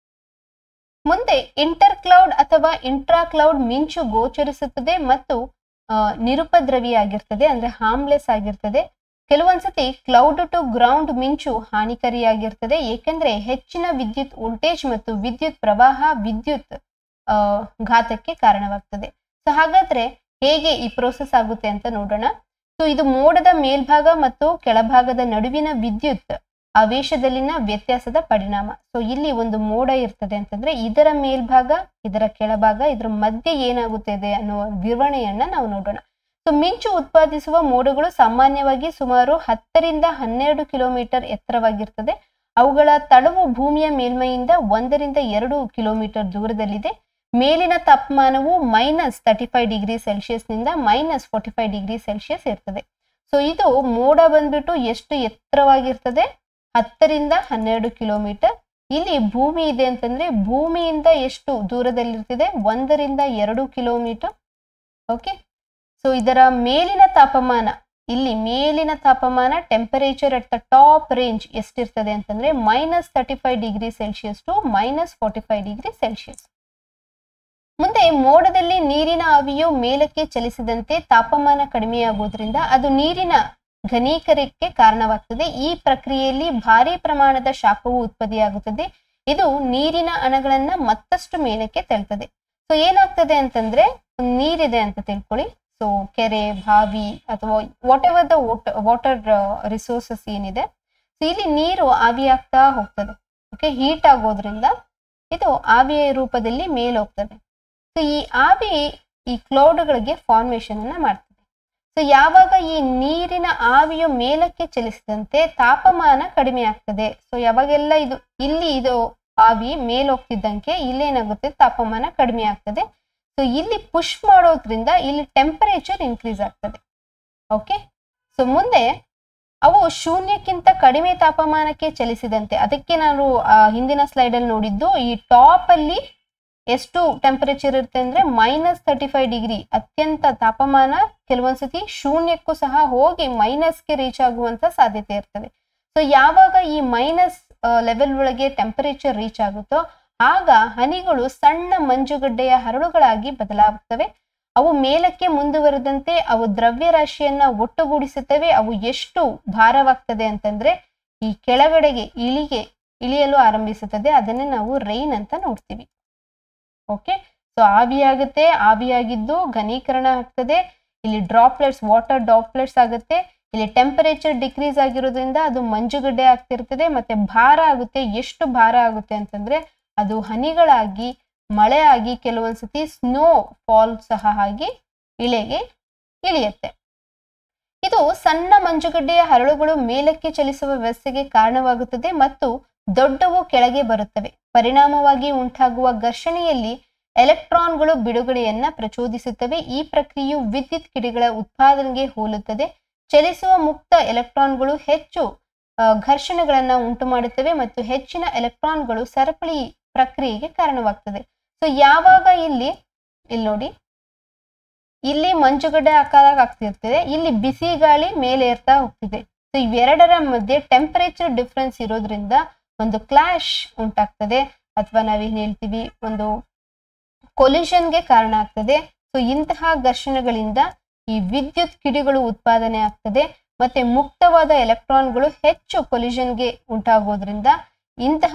ಮುಂದೆ ಇಂಟರ್ ಕ್ಲೌಡ್ ಅಥವಾ ಇಂಟ್ರಾ ಕ್ಲೌಡ್ ಮಿಂಚು ಗೋಚರಿಸುತ್ತದೆ ಮತ್ತು ಆ, ನಿರುಪದ್ರವಿಯಾಗಿರ್ತದೆ ಅಂದ್ರೆ ಹಾರ್ಮ್ಲೆಸ್ ಆಗಿರ್ತದೆ ಕೆಲವೊಂದ್ಸತಿ ಕ್ಲೌಡ್ ಟು ಗ್ರೌಂಡ್ ಮಿಂಚು ಹಾನಿಕಾರಿಯಾಗಿರ್ತದೆ ಏಕೆಂದ್ರೆ ಹೆಚ್ಚಿನ ವಿದ್ಯುತ್ ವೋಲ್ಟೇಜ್ ಮತ್ತು ವಿದ್ಯುತ್ ಪ್ರವಾಹ ವಿದ್ಯುತ್ ಆ, ಘಾತಕ್ಕೆ ಕಾರಣವಾಗ್ತದೆ ಸೊ ಹಾಗಾದ್ರೆ ಹೇಗೆ ಈ ಪ್ರೋಸೆಸ್ ಆಗುತ್ತೆ ಅಂತ ನೋಡೋಣ ಸೊ ಇದು ಮೋಡದ ಮೇಲ್ಭಾಗ ಮತ್ತು ಕೆಳಭಾಗದ ನಡುವಿನ ವಿದ್ಯುತ್ ಆವೇಶದಲ್ಲಿನ ವ್ಯತ್ಯಾಸದ ಪರಿಣಾಮ ಸೊ ಇಲ್ಲಿ ಒಂದು ಮೋಡ ಇರ್ತದೆ ಅಂತಂದ್ರೆ ಇದರ ಮೇಲ್ಭಾಗ ಇದರ ಕೆಳಭಾಗ ಇದರ ಮಧ್ಯೆ ಏನಾಗುತ್ತದೆ ಅನ್ನುವ ವಿವರಣೆಯನ್ನ ನಾವು ನೋಡೋಣ ಸೊ ಮಿಂಚು ಉತ್ಪಾದಿಸುವ ಮೋಡಗಳು ಸಾಮಾನ್ಯವಾಗಿ ಸುಮಾರು ಹತ್ತರಿಂದ ಹನ್ನೆರಡು ಕಿಲೋಮೀಟರ್ ಎತ್ತರವಾಗಿರ್ತದೆ ಅವುಗಳ ತಳವು ಭೂಮಿಯ ಮೇಲ್ಮೈಯಿಂದ ಒಂದರಿಂದ ಎರಡು ಕಿಲೋಮೀಟರ್ ದೂರದಲ್ಲಿದೆ ಮೇಲಿನ ತಾಪಮಾನವು ಮೈನಸ್ ತರ್ಟಿ ಫೈವ್ ಡಿಗ್ರಿ ಸೆಲ್ಸಿಯಸ್ನಿಂದ minus forty five degree celsius ಇರ್ತದೆ ಸೊ ಇದು ಮೋಡ ಬಂದ್ಬಿಟ್ಟು ಎಷ್ಟು ಎತ್ತರವಾಗಿರ್ತದೆ ಹತ್ತರಿಂದ ಹನ್ನೆರಡು ಕಿಲೋಮೀಟರ್ ಇಲ್ಲಿ ಭೂಮಿ ಇದೆ ಅಂತಂದ್ರೆ ಭೂಮಿಯಿಂದ ಎಷ್ಟು ದೂರದಲ್ಲಿರ್ತಿದೆ ಒಂದರಿಂದ ಎರಡು ಕಿಲೋಮೀಟರ್ ಓಕೆ ಸೊ ಇದರ ಮೇಲಿನ ತಾಪಮಾನ ಇಲ್ಲಿ ಮೇಲಿನ ತಾಪಮಾನ temperature at the top range ಎಷ್ಟಿರ್ತದೆ ಅಂತಂದ್ರೆ minus thirty five degree celsius to minus forty five degree celsius ಮುಂದೆ ಮೋಡದಲ್ಲಿ ನೀರಿನ ಆವಿಯು ಮೇಲಕ್ಕೆ ಚಲಿಸಿದಂತೆ ತಾಪಮಾನ ಕಡಿಮೆಯಾಗುವುದರಿಂದ ಅದು ನೀರಿನ ಘನೀಕರಕ್ಕೆ ಕಾರಣವಾಗ್ತದೆ ಈ ಪ್ರಕ್ರಿಯೆಯಲ್ಲಿ ಭಾರಿ ಪ್ರಮಾಣದ ಶಾಖವು ಉತ್ಪತ್ತಿಯಾಗುತ್ತದೆ ಇದು ನೀರಿನ ಅಣಗಳನ್ನ ಮತ್ತಷ್ಟು ಮೇಲಕ್ಕೆ ತಳ್ತದೆ ಸೊ ಏನಾಗ್ತದೆ ಅಂತಂದ್ರೆ ನೀರಿದೆ ಅಂತ ತಿಳ್ಕೊಳ್ಳಿ ಸೊ ಕೆರೆ ಬಾವಿ ಅಥವಾ whatever the water resources ಏನಿದೆ ಸೊ ಇಲ್ಲಿ ನೀರು ಆವಿಯಾಗ್ತಾ ಹೋಗ್ತದೆ ಓಕೆ ಹೀಟ್ ಆಗೋದ್ರಿಂದ ಇದು ಆವಿಯ ರೂಪದಲ್ಲಿ ಮೇಲೆ ಹೋಗ್ತದೆ ಸೊ ಈ ಆವಿ ಈ ಕ್ಲೌಡ್ಗಳಿಗೆ ಫಾರ್ಮೇಶನ್ ಅನ್ನ ಮಾಡ್ತದೆ ಸೊ ಯಾವಾಗ ಈ ನೀರಿನ ಆವಿಯು ಮೇಲಕ್ಕೆ ಚಲಿಸಿದಂತೆ ತಾಪಮಾನ ಕಡಿಮೆ ಆಗ್ತದೆ ಸೊ ಯಾವಾಗೆಲ್ಲ ಇದು ಇಲ್ಲಿ ಇದು ಆವಿ ಮೇಲೆ ಹೋಗ್ತಿದ್ದಂಗೆ ಇಲ್ಲೇನಾಗುತ್ತೆ ತಾಪಮಾನ ಕಡಿಮೆ ಆಗ್ತದೆ ಸೊ ಇಲ್ಲಿ ಪುಷ್ ಮಾಡೋದ್ರಿಂದ ಇಲ್ಲಿ ಟೆಂಪರೇಚರ್ ಇನ್ಕ್ರೀಸ್ ಆಗ್ತದೆ ಓಕೆ ಸೊ ಮುಂದೆ ಅವು ಶೂನ್ಯಕ್ಕಿಂತ ಕಡಿಮೆ ತಾಪಮಾನಕ್ಕೆ ಚಲಿಸಿದಂತೆ ಅದಕ್ಕೆ ನಾನು ಆ, ಹಿಂದಿನ ಸ್ಲೈಡ್ ಅಲ್ಲಿ ನೋಡಿದ್ದು ಈ ಟಾಪ್ ಅಲ್ಲಿ ಎಷ್ಟು ಟೆಂಪರೇಚರ್ ಇರುತ್ತೆ ಅಂದ್ರೆ ಮೈನಸ್ ತರ್ಟಿ ಫೈವ್ ಡಿಗ್ರಿ ಅತ್ಯಂತ ತಾಪಮಾನ ಕೆಲವೊಂದ್ಸತಿ ಶೂನ್ಯಕ್ಕೂ ಸಹ ಹೋಗಿ ಮೈನಸ್ಗೆ ರೀಚ್ ಆಗುವಂತ ಸಾಧ್ಯತೆ ಇರ್ತದೆ ಸೊ ಯಾವಾಗ ಈ ಮೈನಸ್ ಲೆವೆಲ್ ಒಳಗೆ ಟೆಂಪರೇಚರ್ ರೀಚ್ ಆಗುತ್ತೋ ಆಗ ಹನಿಗಳು ಸಣ್ಣ ಮಂಜುಗಡ್ಡೆಯ ಹರಳುಗಳಾಗಿ ಬದಲಾಗುತ್ತವೆ ಅವು ಮೇಲಕ್ಕೆ ಮುಂದುವರೆದಂತೆ ಅವು ದ್ರವ್ಯರಾಶಿಯನ್ನ ಒಟ್ಟುಗೂಡಿಸುತ್ತವೆ ಅವು ಎಷ್ಟು ಭಾರವಾಗ್ತದೆ ಅಂತಂದ್ರೆ ಈ ಕೆಳಗಡೆಗೆ ಇಳಿಗೆ ಇಳಿಯಲು ಆರಂಭಿಸುತ್ತದೆ ಅದನ್ನೇ ನಾವು ರೈನ್ ಅಂತ ನೋಡ್ತೀವಿ ಓಕೆ ಸೊ ಆವಿಯಾಗುತ್ತೆ ಆವಿಯಾಗಿದ್ದು ಘನೀಕರಣ ಆಗ್ತದೆ ಇಲ್ಲಿ ಡ್ರಾಪ್ಲೆಟ್ಸ್ ವಾಟರ್ ಡ್ರಾಪ್ಲೆಟ್ಸ್ ಆಗುತ್ತೆ ಇಲ್ಲಿ ಟೆಂಪರೇಚರ್ ಡಿಕ್ರೀಸ್ ಆಗಿರೋದ್ರಿಂದ ಅದು ಮಂಜುಗಡ್ಡೆ ಆಗ್ತಿರ್ತದೆ ಮತ್ತೆ ಭಾರ ಆಗುತ್ತೆ ಎಷ್ಟು ಭಾರ ಆಗುತ್ತೆ ಅಂತಂದ್ರೆ ಅದು ಹನಿಗಳಾಗಿ ಮಳೆ ಆಗಿ ಕೆಲವೊಂದ್ಸತಿ ಸ್ನೋ ಫಾಲ್ ಸಹ ಆಗಿ ಇಳೆಗೆ ಇಳಿಯುತ್ತೆ ಇದು ಸಣ್ಣ ಮಂಜುಗಡ್ಡೆಯ ಹರಳುಗಳು ಮೇಲಕ್ಕೆ ಚಲಿಸುವ ವ್ಯವಸ್ಥೆಗೆ ಕಾರಣವಾಗುತ್ತದೆ ಮತ್ತು ದೊಡ್ಡವು ಕೆಳಗೆ ಬರುತ್ತವೆ ಪರಿಣಾಮವಾಗಿ ಉಂಟಾಗುವ ಘರ್ಷಣೆಯಲ್ಲಿ ಎಲೆಕ್ಟ್ರಾನ್ಗಳು ಬಿಡುಗಡೆಯನ್ನ ಪ್ರಚೋದಿಸುತ್ತವೆ ಈ ಪ್ರಕ್ರಿಯೆಯು ವಿದ್ಯುತ್ ಕಿಡಿಗಳ ಉತ್ಪಾದನೆಗೆ ಹೋಲುತ್ತದೆ ಚಲಿಸುವ ಮುಕ್ತ ಎಲೆಕ್ಟ್ರಾನ್ಗಳು ಹೆಚ್ಚು ಆ, ಘರ್ಷಣೆಗಳನ್ನ ಉಂಟು ಮಾಡುತ್ತವೆ ಮತ್ತು ಹೆಚ್ಚಿನ ಎಲೆಕ್ಟ್ರಾನ್ಗಳು ಸರಪಳಿ ಪ್ರಕ್ರಿಯೆಗೆ ಕಾರಣವಾಗ್ತದೆ ಸೊ ಯಾವಾಗ ಇಲ್ಲಿ ಇಲ್ಲಿ ನೋಡಿ ಇಲ್ಲಿ ಮಂಜುಗಡ್ಡೆ ಆಕಾರ ಆಗ್ತಿರ್ತದೆ ಇಲ್ಲಿ ಬಿಸಿ ಗಾಳಿ ಮೇಲೆ ಏರ್ತಾ ಹೋಗ್ತಿದೆ ಸೊ ಇವೆರಡರ ಮಧ್ಯೆ ಟೆಂಪರೇಚರ್ ಡಿಫ್ರೆನ್ಸ್ ಇರೋದ್ರಿಂದ ಒಂದು ಕ್ಲಾಶ್ ಉಂಟಾಗ್ತದೆ ಅಥವಾ ನಾವೇನ್ ಹೇಳ್ತೀವಿ ಒಂದು ಕೊಲಿಷನ್ಗೆ ಕಾರಣ ಆಗ್ತದೆ ಸೊ ಇಂತಹ ಘರ್ಷಣೆಗಳಿಂದ ಈ ವಿದ್ಯುತ್ ಕಿಡಿಗಳು ಉತ್ಪಾದನೆ ಆಗ್ತದೆ ಮತ್ತೆ ಮುಕ್ತವಾದ ಎಲೆಕ್ಟ್ರಾನ್ಗಳು ಹೆಚ್ಚು ಕೊಲಿಷನ್ಗೆ ಉಂಟಾಗೋದ್ರಿಂದ ಇಂತಹ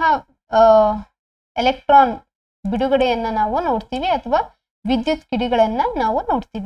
ಎಲೆಕ್ಟ್ರಾನ್ ಬಿಡುಗಡೆಯನ್ನ ನಾವು ನೋಡ್ತೀವಿ ಅಥವಾ ವಿದ್ಯುತ್ ಕಿಡಿಗಳನ್ನ ನಾವು ನೋಡ್ತೀವಿ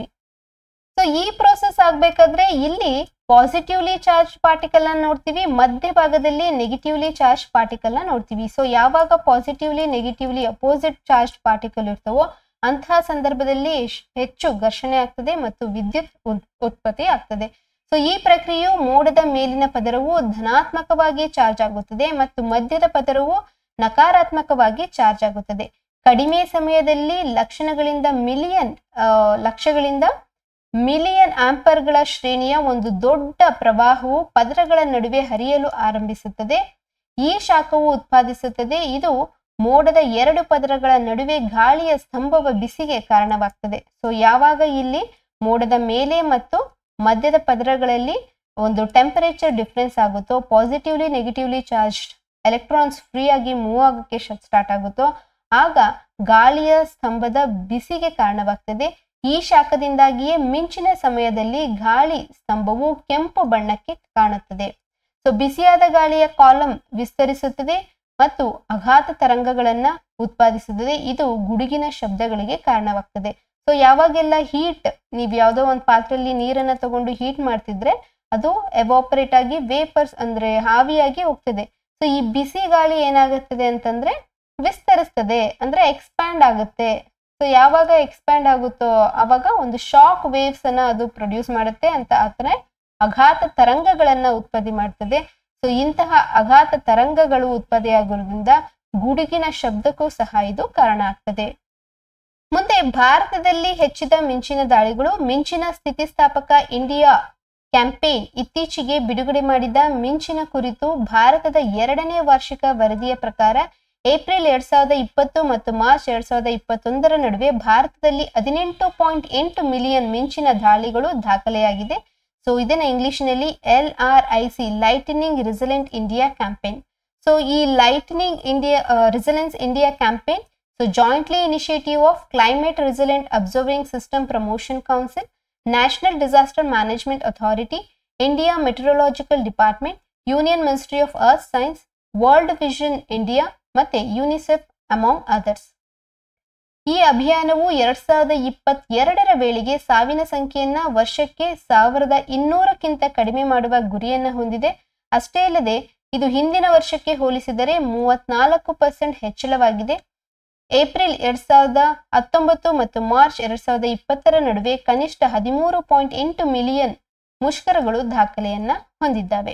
ಸೊ ಈ ಪ್ರೋಸೆಸ್ ಆಗ್ಬೇಕಾದ್ರೆ ಇಲ್ಲಿ ಪಾಸಿಟಿವ್ಲಿ ಚಾರ್ಜ್ ಪಾರ್ಟಿಕಲ್ ನ ನೋಡ್ತೀವಿ ಮಧ್ಯಭಾಗದಲ್ಲಿ ನೆಗೆಟಿವ್ಲಿ ಚಾರ್ಜ್ ಪಾರ್ಟಿಕಲ್ ನ ನೋಡ್ತೀವಿ ಸೊ ಯಾವಾಗ positively negatively opposite charge particle ಇರ್ತವೋ ಅಂತಹ ಸಂದರ್ಭದಲ್ಲಿ ಎಶ್- ಹೆಚ್ಚು ಘರ್ಷಣೆ ಆಗ್ತದೆ ಮತ್ತು ವಿದ್ಯುತ್ ಉತ್- ಉತ್ಪತ್ತಿ ಆಗ್ತದೆ ಸೊ ಈ ಪ್ರಕ್ರಿಯೆಯು ಮೋಡದ ಮೇಲಿನ ಪದರವು ಧನಾತ್ಮಕವಾಗಿ ಚಾರ್ಜ್ ಆಗುತ್ತದೆ ಮತ್ತು ಮಧ್ಯದ ಪದರವು ನಕಾರಾತ್ಮಕವಾಗಿ ಚಾರ್ಜ್ ಆಗುತ್ತದೆ ಕಡಿಮೆ ಸಮಯದಲ್ಲಿ ಲಕ್ಷಣಗಳಿಂದ ಮಿಲಿಯನ್ ಲಕ್ಷಗಳಿಂದ ಮಿಲಿಯನ್ ಆಂಪರ್ಗಳ ಶ್ರೇಣಿಯ ಒಂದು ದೊಡ್ಡ ಪ್ರವಾಹವು ಪದರಗಳ ನಡುವೆ ಹರಿಯಲು ಆರಂಭಿಸುತ್ತದೆ ಈ ಶಾಖವು ಉತ್ಪಾದಿಸುತ್ತದೆ ಇದು ಮೋಡದ ಎರಡು ಪದರಗಳ ನಡುವೆ ಗಾಳಿಯ ಸ್ತಂಭವ ಬಿಸಿಗೆ ಕಾರಣವಾಗ್ತದೆ ಸೊ ಯಾವಾಗ ಇಲ್ಲಿ ಮೋಡದ ಮೇಲೆ ಮತ್ತು ಮಧ್ಯದ ಪದರಗಳಲ್ಲಿ ಒಂದು ಟೆಂಪರೇಚರ್ ಡಿಫ್ರೆನ್ಸ್ ಆಗುತ್ತೋ positively negatively charge electrons free ಆಗಿ ಮೂವ್ ಆಗೋಕ್ಕೆ ಸ್ಟಾರ್ಟ್ ಆಗುತ್ತೋ ಆಗ ಗಾಳಿಯ ಸ್ತಂಭದ ಬಿಸಿಗೆ ಕಾರಣವಾಗ್ತದೆ ಈ ಶಾಖದಿಂದಾಗಿಯೇ ಮಿಂಚಿನ ಸಮಯದಲ್ಲಿ ಗಾಳಿ ಸ್ತಂಭವು ಕೆಂಪು ಬಣ್ಣಕ್ಕೆ ಕಾಣುತ್ತದೆ ಸೊ ಬಿಸಿಯಾದ ಗಾಳಿಯ ಕಾಲಂ ವಿಸ್ತರಿಸುತ್ತದೆ ಮತ್ತು ಅಘಾತ ತರಂಗಗಳನ್ನ ಉತ್ಪಾದಿಸುತ್ತದೆ ಇದು ಗುಡುಗಿನ ಶಬ್ದಗಳಿಗೆ ಕಾರಣವಾಗ್ತದೆ ಸೊ ಯಾವಾಗೆಲ್ಲ ಹೀಟ್ ನೀವು ಯಾವುದೋ ಒಂದು ಪಾತ್ರೆಯಲ್ಲಿ ನೀರನ್ನ ತಗೊಂಡು ಹೀಟ್ ಮಾಡ್ತಿದ್ರೆ ಅದು ಎವಾಪರೇಟ್ ಆಗಿ ವೇಪರ್ಸ್ ಅಂದ್ರೆ ಆವಿಯಾಗಿ ಹೋಗ್ತದೆ ಸೊ ಈ ಬಿಸಿ ಗಾಳಿ ಏನಾಗುತ್ತದೆ ಅಂತಂದ್ರೆ ವಿಸ್ತರಿಸ್ತದೆ ಅಂದ್ರೆ ಎಕ್ಸ್ಪ್ಯಾಂಡ್ ಆಗುತ್ತೆ ಸೊ ಯಾವಾಗ ಎಕ್ಸ್ಪ್ಯಾಂಡ್ ಆಗುತ್ತೋ ಅವಾಗ ಒಂದು ಶಾಕ್ ವೇವ್ಸ್ ಅನ್ನ ಅದು ಪ್ರೊಡ್ಯೂಸ್ ಮಾಡುತ್ತೆ ಅಂತ ಆತರ ಅಘಾತ ತರಂಗಗಳನ್ನ ಉತ್ಪತ್ತಿ ಮಾಡ್ತದೆ ಸೊ ಇಂತಹ ಅಘಾತ ತರಂಗಗಳು ಉತ್ಪತ್ತಿಯಾಗೋದ್ರಿಂದ ಗುಡುಗಿನ ಶಬ್ದಕ್ಕೂ ಸಹ ಇದು ಕಾರಣ ಆಗ್ತದೆ ಮುಂದೆ ಭಾರತದಲ್ಲಿ ಹೆಚ್ಚಿದ ಮಿಂಚಿನ ದಾಳಿಗಳು ಮಿಂಚಿನ ಸ್ಥಿತಿಸ್ಥಾಪಕ ಇಂಡಿಯಾ ಕ್ಯಾಂಪೇನ್ ಇತ್ತೀಚೆಗೆ ಬಿಡುಗಡೆ ಮಾಡಿದ ಮಿಂಚಿನ ಕುರಿತು ಭಾರತದ ಎರಡನೇ ವಾರ್ಷಿಕ ವರದಿಯ ಪ್ರಕಾರ ಏಪ್ರಿಲ್ ಎರಡ್ ಸಾವಿರದ ಇಪ್ಪತ್ತು ಮತ್ತು ಮಾರ್ಚ್ ಎರಡ್ ಸಾವಿರದ ಇಪ್ಪತ್ತೊಂದರ ನಡುವೆ ಭಾರತದಲ್ಲಿ ಹದಿನೆಂಟು ಪಾಯಿಂಟ್ ಎಂಟು ಮಿಲಿಯನ್ ಮಿಂಚಿನ ದಾಳಿಗಳು ದಾಖಲೆಯಾಗಿದೆ ಸೊ ಇದನ್ನ ಇಂಗ್ಲಿಷ್ನಲ್ಲಿ L R I C lightning resilient India campaign so ಈ lightning India resilience India campaign so jointly initiative of climate resilient observing system promotion council national disaster management authority India meteorological department union ministry of earth science world vision India ಮತ್ತೆ UNICEF among others ಈ ಅಭಿಯಾನವು ಎರಡ್ ಸಾವಿರದ ಇಪ್ಪತ್ತೆರಡರ ವೇಳೆಗೆ ಸಾವಿನ ಸಂಖ್ಯೆಯನ್ನ ವರ್ಷಕ್ಕೆ ಸಾವಿರದ ಇನ್ನೂರಕ್ಕಿಂತ ಕಡಿಮೆ ಮಾಡುವ ಗುರಿಯನ್ನ ಹೊಂದಿದೆ ಅಷ್ಟೇ ಅಲ್ಲದೆ ಇದು ಹಿಂದಿನ ವರ್ಷಕ್ಕೆ ಹೋಲಿಸಿದರೆ ಮೂವತ್ನಾಲ್ಕು ಪರ್ಸೆಂಟ್ ಹೆಚ್ಚಳವಾಗಿದೆ ಏಪ್ರಿಲ್ ಎರಡ್ ಸಾವಿರದ ಹತ್ತೊಂಬತ್ತು ಮತ್ತು ಮಾರ್ಚ್ ಎರಡ್ ಸಾವಿರದ ಇಪ್ಪತ್ತರ ನಡುವೆ ಕನಿಷ್ಠ ಹದಿಮೂರು ಪಾಯಿಂಟ್ ಎಂಟು ಮಿಲಿಯನ್ ಮುಷ್ಕರಗಳು ದಾಖಲೆಯನ್ನ ಹೊಂದಿದ್ದಾವೆ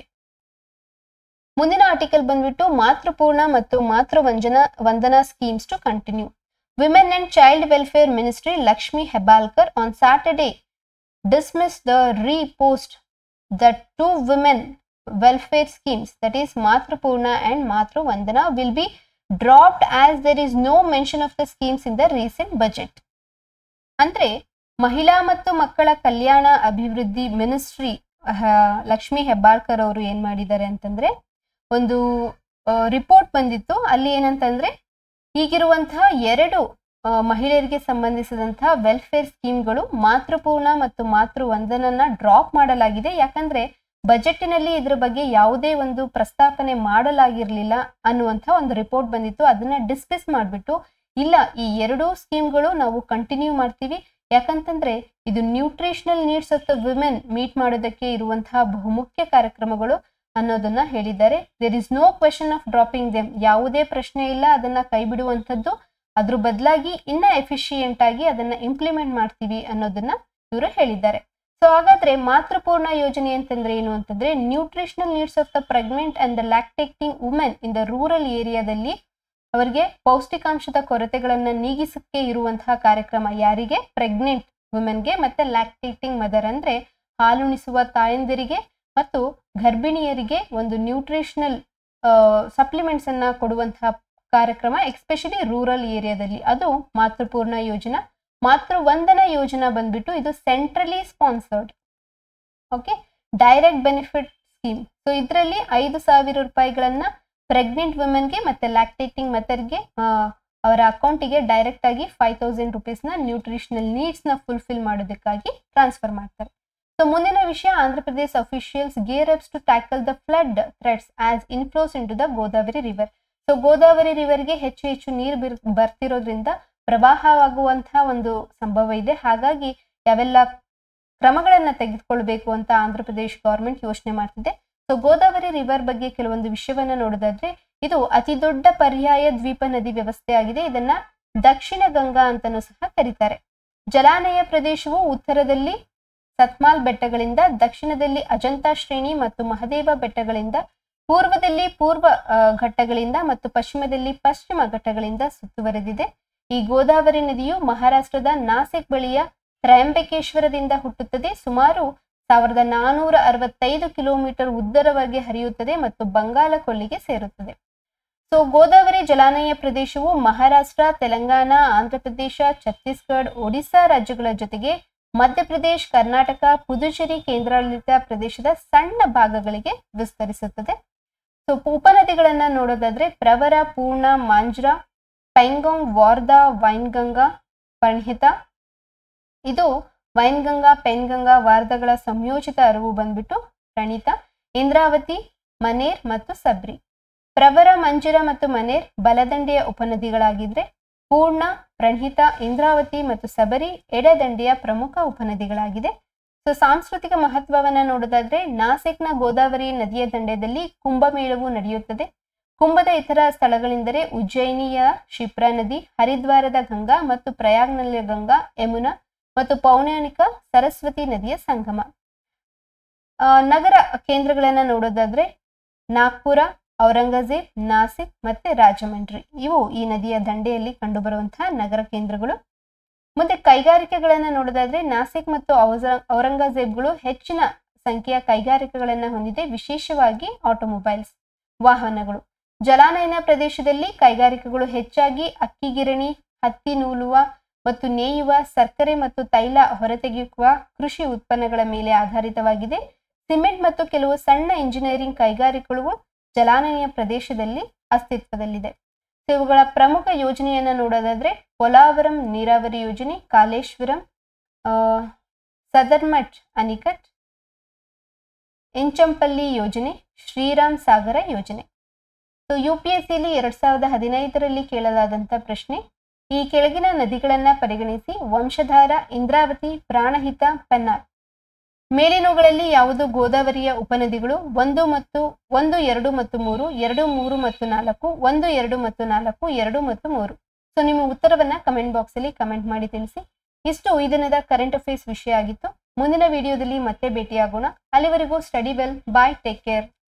ಮುಂದಿನ ಆರ್ಟಿಕಲ್ ಬಂದ್ಬಿಟ್ಟು ಮಾತೃಪೂರ್ಣ ಮತ್ತು ಮಾತೃ ವಂಜನ Vandana schemes to continue women and child welfare ministry Lakshmi Hebbalkar on Saturday dismiss the repost the two women welfare schemes that is matrapurna and matru vandana will be dropped as there is no mention of the schemes in the recent budget ಅಂದ್ರೆ ಮಹಿಳಾ ಮತ್ತು ಮಕ್ಕಳ ಕಲ್ಯಾಣ ಅಭಿವೃದ್ಧಿ ministry Lakshmi Hebbalkar ಅವರು ಏನ್ ಮಾಡಿದ್ದಾರೆ ಅಂತಂದ್ರೆ ಒಂದು ರಿಪೋರ್ಟ್ ಬಂದಿತ್ತು ಅಲ್ಲಿ ಏನಂತಂದ್ರೆ ಈಗಿರುವಂತಹ ಎರಡು ಮಹಿಳೆಯರಿಗೆ ಸಂಬಂಧಿಸಿದಂತಹ ವೆಲ್ಫೇರ್ ಸ್ಕೀಮ್ಗಳು ಮಾತೃಪೂರ್ಣ ಮತ್ತು ಮಾತೃ ವಂದನನ್ನ ಡ್ರಾಪ್ ಮಾಡಲಾಗಿದೆ ಯಾಕಂದ್ರೆ ಬಜೆಟಿನಲ್ಲಿ ಇದ್ರ ಬಗ್ಗೆ ಯಾವುದೇ ಒಂದು ಪ್ರಸ್ತಾಪನೆ ಮಾಡಲಾಗಿರ್ಲಿಲ್ಲ ಅನ್ನುವಂಥ ಒಂದು ರಿಪೋರ್ಟ್ ಬಂದಿತ್ತು ಅದನ್ನ ಡಿಸ್ಕಸ್ ಮಾಡಿಬಿಟ್ಟು ಇಲ್ಲ ಈ ಎರಡೂ ಸ್ಕೀಮ್ಗಳು ನಾವು ಕಂಟಿನ್ಯೂ ಮಾಡ್ತೀವಿ ಯಾಕಂತಂದ್ರೆ ಇದು nutritional needs of the women meet ಮಾಡೋದಕ್ಕೆ ಇರುವಂತಹ ಬಹುಮುಖ್ಯ ಕಾರ್ಯಕ್ರಮಗಳು ಅನ್ನೋದನ್ನ ಹೇಳಿದ್ದಾರೆ there is no question of dropping them ಯಾವುದೇ ಪ್ರಶ್ನೆ ಇಲ್ಲ ಅದನ್ನ ಕೈ ಬಿಡುವಂಥದ್ದು ಅದ್ರ ಬದಲಾಗಿ ಇನ್ನ ಎಫಿಷಿಯೆಂಟ್ ಆಗಿ ಅದನ್ನ ಇಂಪ್ಲಿಮೆಂಟ್ ಮಾಡ್ತೀವಿ ಅನ್ನೋದನ್ನ ಇವರು ಹೇಳಿದ್ದಾರೆ ಸೊ ಹಾಗಾದ್ರೆ ಮಾತೃಪೂರ್ಣ ಯೋಜನೆ ಅಂತಂದ್ರೆ ಏನು ಅಂತಂದ್ರೆ nutritional needs of the pregnant and the lactating women in the rural ಏರಿಯಾದಲ್ಲಿ ಅವರಿಗೆ ಪೌಷ್ಟಿಕಾಂಶದ ಕೊರತೆಗಳನ್ನ ನೀಗಿಸಕ್ಕೆ ಇರುವಂತಹ ಕಾರ್ಯಕ್ರಮ ಯಾರಿಗೆ ಪ್ರೆಗ್ನೆಂಟ್ ವುಮೆನ್ಗೆ ಮತ್ತೆ ಲ್ಯಾಕ್ಟೇಟಿಂಗ್ ಮದರ್ ಅಂದ್ರೆ ಹಾಲುಣಿಸುವ ತಾಯಂದಿರಿಗೆ ಮತ್ತು ಗರ್ಭಿಣಿಯರಿಗೆ ಒಂದು ನ್ಯೂಟ್ರಿಷನಲ್ ಸಪ್ಲಿಮೆಂಟ್ಸ್ ಅನ್ನ ಕೊಡುವಂತಹ ಕಾರ್ಯಕ್ರಮ ಎಕ್ಸ್ಪೆಷಲಿ ರೂರಲ್ ಏರಿಯಾದಲ್ಲಿ ಅದು ಮಾತೃಪೂರ್ಣ ಯೋಜನಾ ಮಾತೃ ವಂದನ ಯೋಜನಾ ಬಂದ್ಬಿಟ್ಟು ಇದು centrally sponsored okay direct benefit scheme so ಇದರಲ್ಲಿ ಐದು ಸಾವಿರ ರೂಪಾಯಿಗಳನ್ನ ಪ್ರೆಗ್ನೆಂಟ್ ವುಮೆನ್ಗೆ ಮತ್ತೆ ಲ್ಯಾಕ್ಟೇಟಿಂಗ್ ಮದರ್ಗೆ ಅವರ ಅಕೌಂಟಿಗೆ ಡೈರೆಕ್ಟ್ ಆಗಿ ಫೈವ್ ತೌಸಂಡ್ ರುಪೀಸ್ನ ನ್ಯೂಟ್ರಿಷನಲ್ ನೀಡ್ಸ್ನ ಫುಲ್ಫಿಲ್ ಮಾಡೋದಕ್ಕಾಗಿ ಟ್ರಾನ್ಸ್ಫರ್ ಮಾಡ್ತಾರೆ ಸೊ ಮುಂದಿನ ವಿಷಯ Andhra Pradesh officials gear ups to tackle the flood threats as inflows into the Godavari river so Godavari ರಿವರ್ಗೆ ಹೆಚ್ಚು ಹೆಚ್ಚು ನೀರು ಬಿರ್ ಬರ್ತಿರೋದ್ರಿಂದ ಪ್ರವಾಹವಾಗುವಂತಹ ಒಂದು ಸಂಭವ ಇದೆ ಹಾಗಾಗಿ ಯಾವೆಲ್ಲ ಕ್ರಮಗಳನ್ನ ತೆಗೆದುಕೊಳ್ಬೇಕು ಅಂತ ಆಂಧ್ರ ಪ್ರದೇಶ್ ಗೌರ್ಮೆಂಟ್ ಯೋಚನೆ ಮಾಡ್ತಿದೆ ಸೊ ಗೋದಾವರಿ ರಿವರ್ ಬಗ್ಗೆ ಕೆಲವೊಂದು ವಿಷಯವನ್ನ ನೋಡೋದಾದ್ರೆ ಇದು ಅತಿ ದೊಡ್ಡ ಪರ್ಯಾಯ ದ್ವೀಪ ನದಿ ವ್ಯವಸ್ಥೆ ಆಗಿದೆ ಇದನ್ನ ದಕ್ಷಿಣ ಗಂಗಾ ಅಂತಾನೂ ಸಹ ಕರೀತಾರೆ ಜಲಾನಯ ಪ್ರದೇಶವು ಉತ್ತರದಲ್ಲಿ ಸತ್ಮಾಲ್ ಬೆಟ್ಟಗಳಿಂದ ದಕ್ಷಿಣದಲ್ಲಿ ಅಜಂತಾ ಶ್ರೇಣಿ ಮತ್ತು ಮಹದೇವ ಬೆಟ್ಟಗಳಿಂದ ಪೂರ್ವದಲ್ಲಿ ಪೂರ್ವ ಘಟ್ಟಗಳಿಂದ ಮತ್ತು ಪಶ್ಚಿಮದಲ್ಲಿ ಪಶ್ಚಿಮ ಘಟ್ಟಗಳಿಂದ ಸುತ್ತುವರೆದಿದೆ ಈ ಗೋದಾವರಿ ನದಿಯು ಮಹಾರಾಷ್ಟ್ರದ ನಾಸಿಕ್ ಬಳಿಯ ತ್ರಯಂಬಕೇಶ್ವರದಿಂದ ಹುಟ್ಟುತ್ತದೆ ಸುಮಾರು ಸಾವಿರದ ನಾನೂರ ಅರವತ್ತೈದು ಕಿಲೋಮೀಟರ್ ಉದ್ದರವರೆಗೆ ಹರಿಯುತ್ತದೆ ಮತ್ತು ಬಂಗಾಳ ಕೊಲ್ಲಿಗೆ ಸೇರುತ್ತದೆ ಸೊ ಗೋದಾವರಿ ಜಲಾನಯ ಪ್ರದೇಶವು ಮಹಾರಾಷ್ಟ್ರ ತೆಲಂಗಾಣ ಆಂಧ್ರಪ್ರದೇಶ ಛತ್ತೀಸ್ಗಢ ಒಡಿಶಾ ರಾಜ್ಯಗಳ ಜೊತೆಗೆ ಮಧ್ಯಪ್ರದೇಶ್ ಕರ್ನಾಟಕ ಪುದುಚೇರಿ ಕೇಂದ್ರಾಡಳಿತ ಪ್ರದೇಶದ ಸಣ್ಣ ಭಾಗಗಳಿಗೆ ವಿಸ್ತರಿಸುತ್ತದೆ ಸೊ ಉಪನದಿಗಳನ್ನ ನೋಡೋದಾದ್ರೆ ಪ್ರವರ ಪೂರ್ಣ ಮಾಂಜ್ರಾ ಪೈಂಗಾಂಗ್ ವಾರ್ದಾ ವೈನ್ಗಂಗಾ ಪರ್ಣಿತ ಇದು ವೈನ್ಗಂಗಾ ಪೆನ್ಗಂಗಾ ವಾರ್ದಗಳ ಸಂಯೋಜಿತ ಅರಿವು ಬಂದ್ಬಿಟ್ಟು ಪ್ರಣೀತ ಇಂದ್ರಾವತಿ ಮನೇರ್ ಮತ್ತು ಸಬ್ರಿ ಪ್ರವರ ಮಂಜುರ ಮತ್ತು ಮನೇರ್ ಬಲದಂಡೆಯ ಉಪನದಿಗಳಾಗಿದ್ರೆ ಪೂರ್ಣ ಪ್ರಣಹಿತ ಇಂದ್ರಾವತಿ ಮತ್ತು ಸಬರಿ ಎಡದಂಡೆಯ ಪ್ರಮುಖ ಉಪನದಿಗಳಾಗಿದೆ ಸೊ ಸಾಂಸ್ಕೃತಿಕ ಮಹತ್ವವನ್ನ ನೋಡೋದಾದ್ರೆ ನಾಸಿಕ್ನ ಗೋದಾವರಿ ನದಿಯ ದಂಡೆಯಲ್ಲಿ ಕುಂಭಮೇಳವು ನಡೆಯುತ್ತದೆ ಕುಂಭದ ಇತರ ಸ್ಥಳಗಳೆಂದರೆ ಉಜ್ಜಯಿನಿಯ ಶಿಪ್ರಾ ನದಿ ಹರಿದ್ವಾರದ ಗಂಗಾ ಮತ್ತು ಪ್ರಯಾಗ್ನಲ್ಲಿಯ ಗಂಗಾ ಯಮುನಾ ಮತ್ತು ಪೌರಾಣಿಕ ಸರಸ್ವತಿ ನದಿಯ ಸಂಗಮ ನಗರ ಕೇಂದ್ರಗಳನ್ನ ನೋಡೋದಾದ್ರೆ ನಾಗ್ಪುರ ಔರಂಗಜೇಬ್ ನಾಸಿಕ್ ಮತ್ತೆ ರಾಜಮಂಡ್ರಿ ಇವು ಈ ನದಿಯ ದಂಡೆಯಲ್ಲಿ ಕಂಡುಬರುವಂತಹ ನಗರ ಕೇಂದ್ರಗಳು ಮುಂದೆ ಕೈಗಾರಿಕೆಗಳನ್ನ ನೋಡೋದಾದ್ರೆ ನಾಸಿಕ್ ಮತ್ತು ಔರಂಗಜೇಬ್ಗಳು ಹೆಚ್ಚಿನ ಸಂಖ್ಯೆಯ ಕೈಗಾರಿಕೆಗಳನ್ನ ಹೊಂದಿದೆ ವಿಶೇಷವಾಗಿ ಆಟೋಮೊಬೈಲ್ಸ್ ವಾಹನಗಳು ಜಲಾನಯನ ಪ್ರದೇಶದಲ್ಲಿ ಕೈಗಾರಿಕೆಗಳು ಹೆಚ್ಚಾಗಿ ಅಕ್ಕಿ ಗಿರಣಿ ಹತ್ತಿ ನೂಲುವ ಮತ್ತು ನೇಯುವ ಸಕ್ಕರೆ ಮತ್ತು ತೈಲ ಹೊರತೆಗೆಯುವ ಕೃಷಿ ಉತ್ಪನ್ನಗಳ ಮೇಲೆ ಆಧಾರಿತವಾಗಿದೆ ಸಿಮೆಂಟ್ ಮತ್ತು ಕೆಲವು ಸಣ್ಣ ಇಂಜಿನಿಯರಿಂಗ್ ಕೈಗಾರಿಕೆಗಳು ಜಲಾನಯನ ಪ್ರದೇಶದಲ್ಲಿ ಅಸ್ತಿತ್ವದಲ್ಲಿದೆ ಇವುಗಳ ಪ್ರಮುಖ ಯೋಜನೆಯನ್ನ ನೋಡೋದಾದ್ರೆ ಪೊಲಾವರಂ ನೀರಾವರಿ ಯೋಜನೆ ಕಾಲೇಶ್ವರಂ ಸದರ್ಮಠ್ ಅನಿಕಟ್ ಇಂಚಂಪಲ್ಲಿ ಯೋಜನೆ ಶ್ರೀರಾಮ್ ಸಾಗರ ಯೋಜನೆ ಸೊ ಯು ಪಿ ಎಸ್ ಸಿಲಿ ಎರಡ್ ಸಾವಿರದ ಹದಿನೈದರಲ್ಲಿ ಕೇಳಲಾದಂತ ಪ್ರಶ್ನೆ ಈ ಕೆಳಗಿನ ನದಿಗಳನ್ನ ಪರಿಗಣಿಸಿ ವಂಶಧಾರ ಇಂದ್ರಾವತಿ ಪ್ರಾಣಹಿತ ಪೆನ್ನಾರ್ ಮೇಲಿನವುಗಳಲ್ಲಿ ಯಾವುದು ಗೋದಾವರಿಯ ಉಪನದಿಗಳು ಒಂದು ಮತ್ತು ಒಂದು ಎರಡು ಮತ್ತು ಮೂರು ಎರಡು ಮೂರು ಮತ್ತು ನಾಲ್ಕು ಒಂದು ಎರಡು ಮತ್ತು ನಾಲ್ಕು ಎರಡು ಮತ್ತು ಮೂರು ಸೊ ನಿಮ್ಮ ಉತ್ತರವನ್ನ ಕಮೆಂಟ್ ಬಾಕ್ಸ್ ಅಲ್ಲಿ ಕಮೆಂಟ್ ಮಾಡಿ ತಿಳಿಸಿ ಇಷ್ಟು ಈ ದಿನದ ಕರೆಂಟ್ ಅಫೇರ್ಸ್ ವಿಷಯ ಆಗಿತ್ತು ಮುಂದಿನ ವಿಡಿಯೋದಲ್ಲಿ ಮತ್ತೆ ಭೇಟಿಯಾಗೋಣ ಅಲ್ಲಿವರೆಗೂ study well bye take care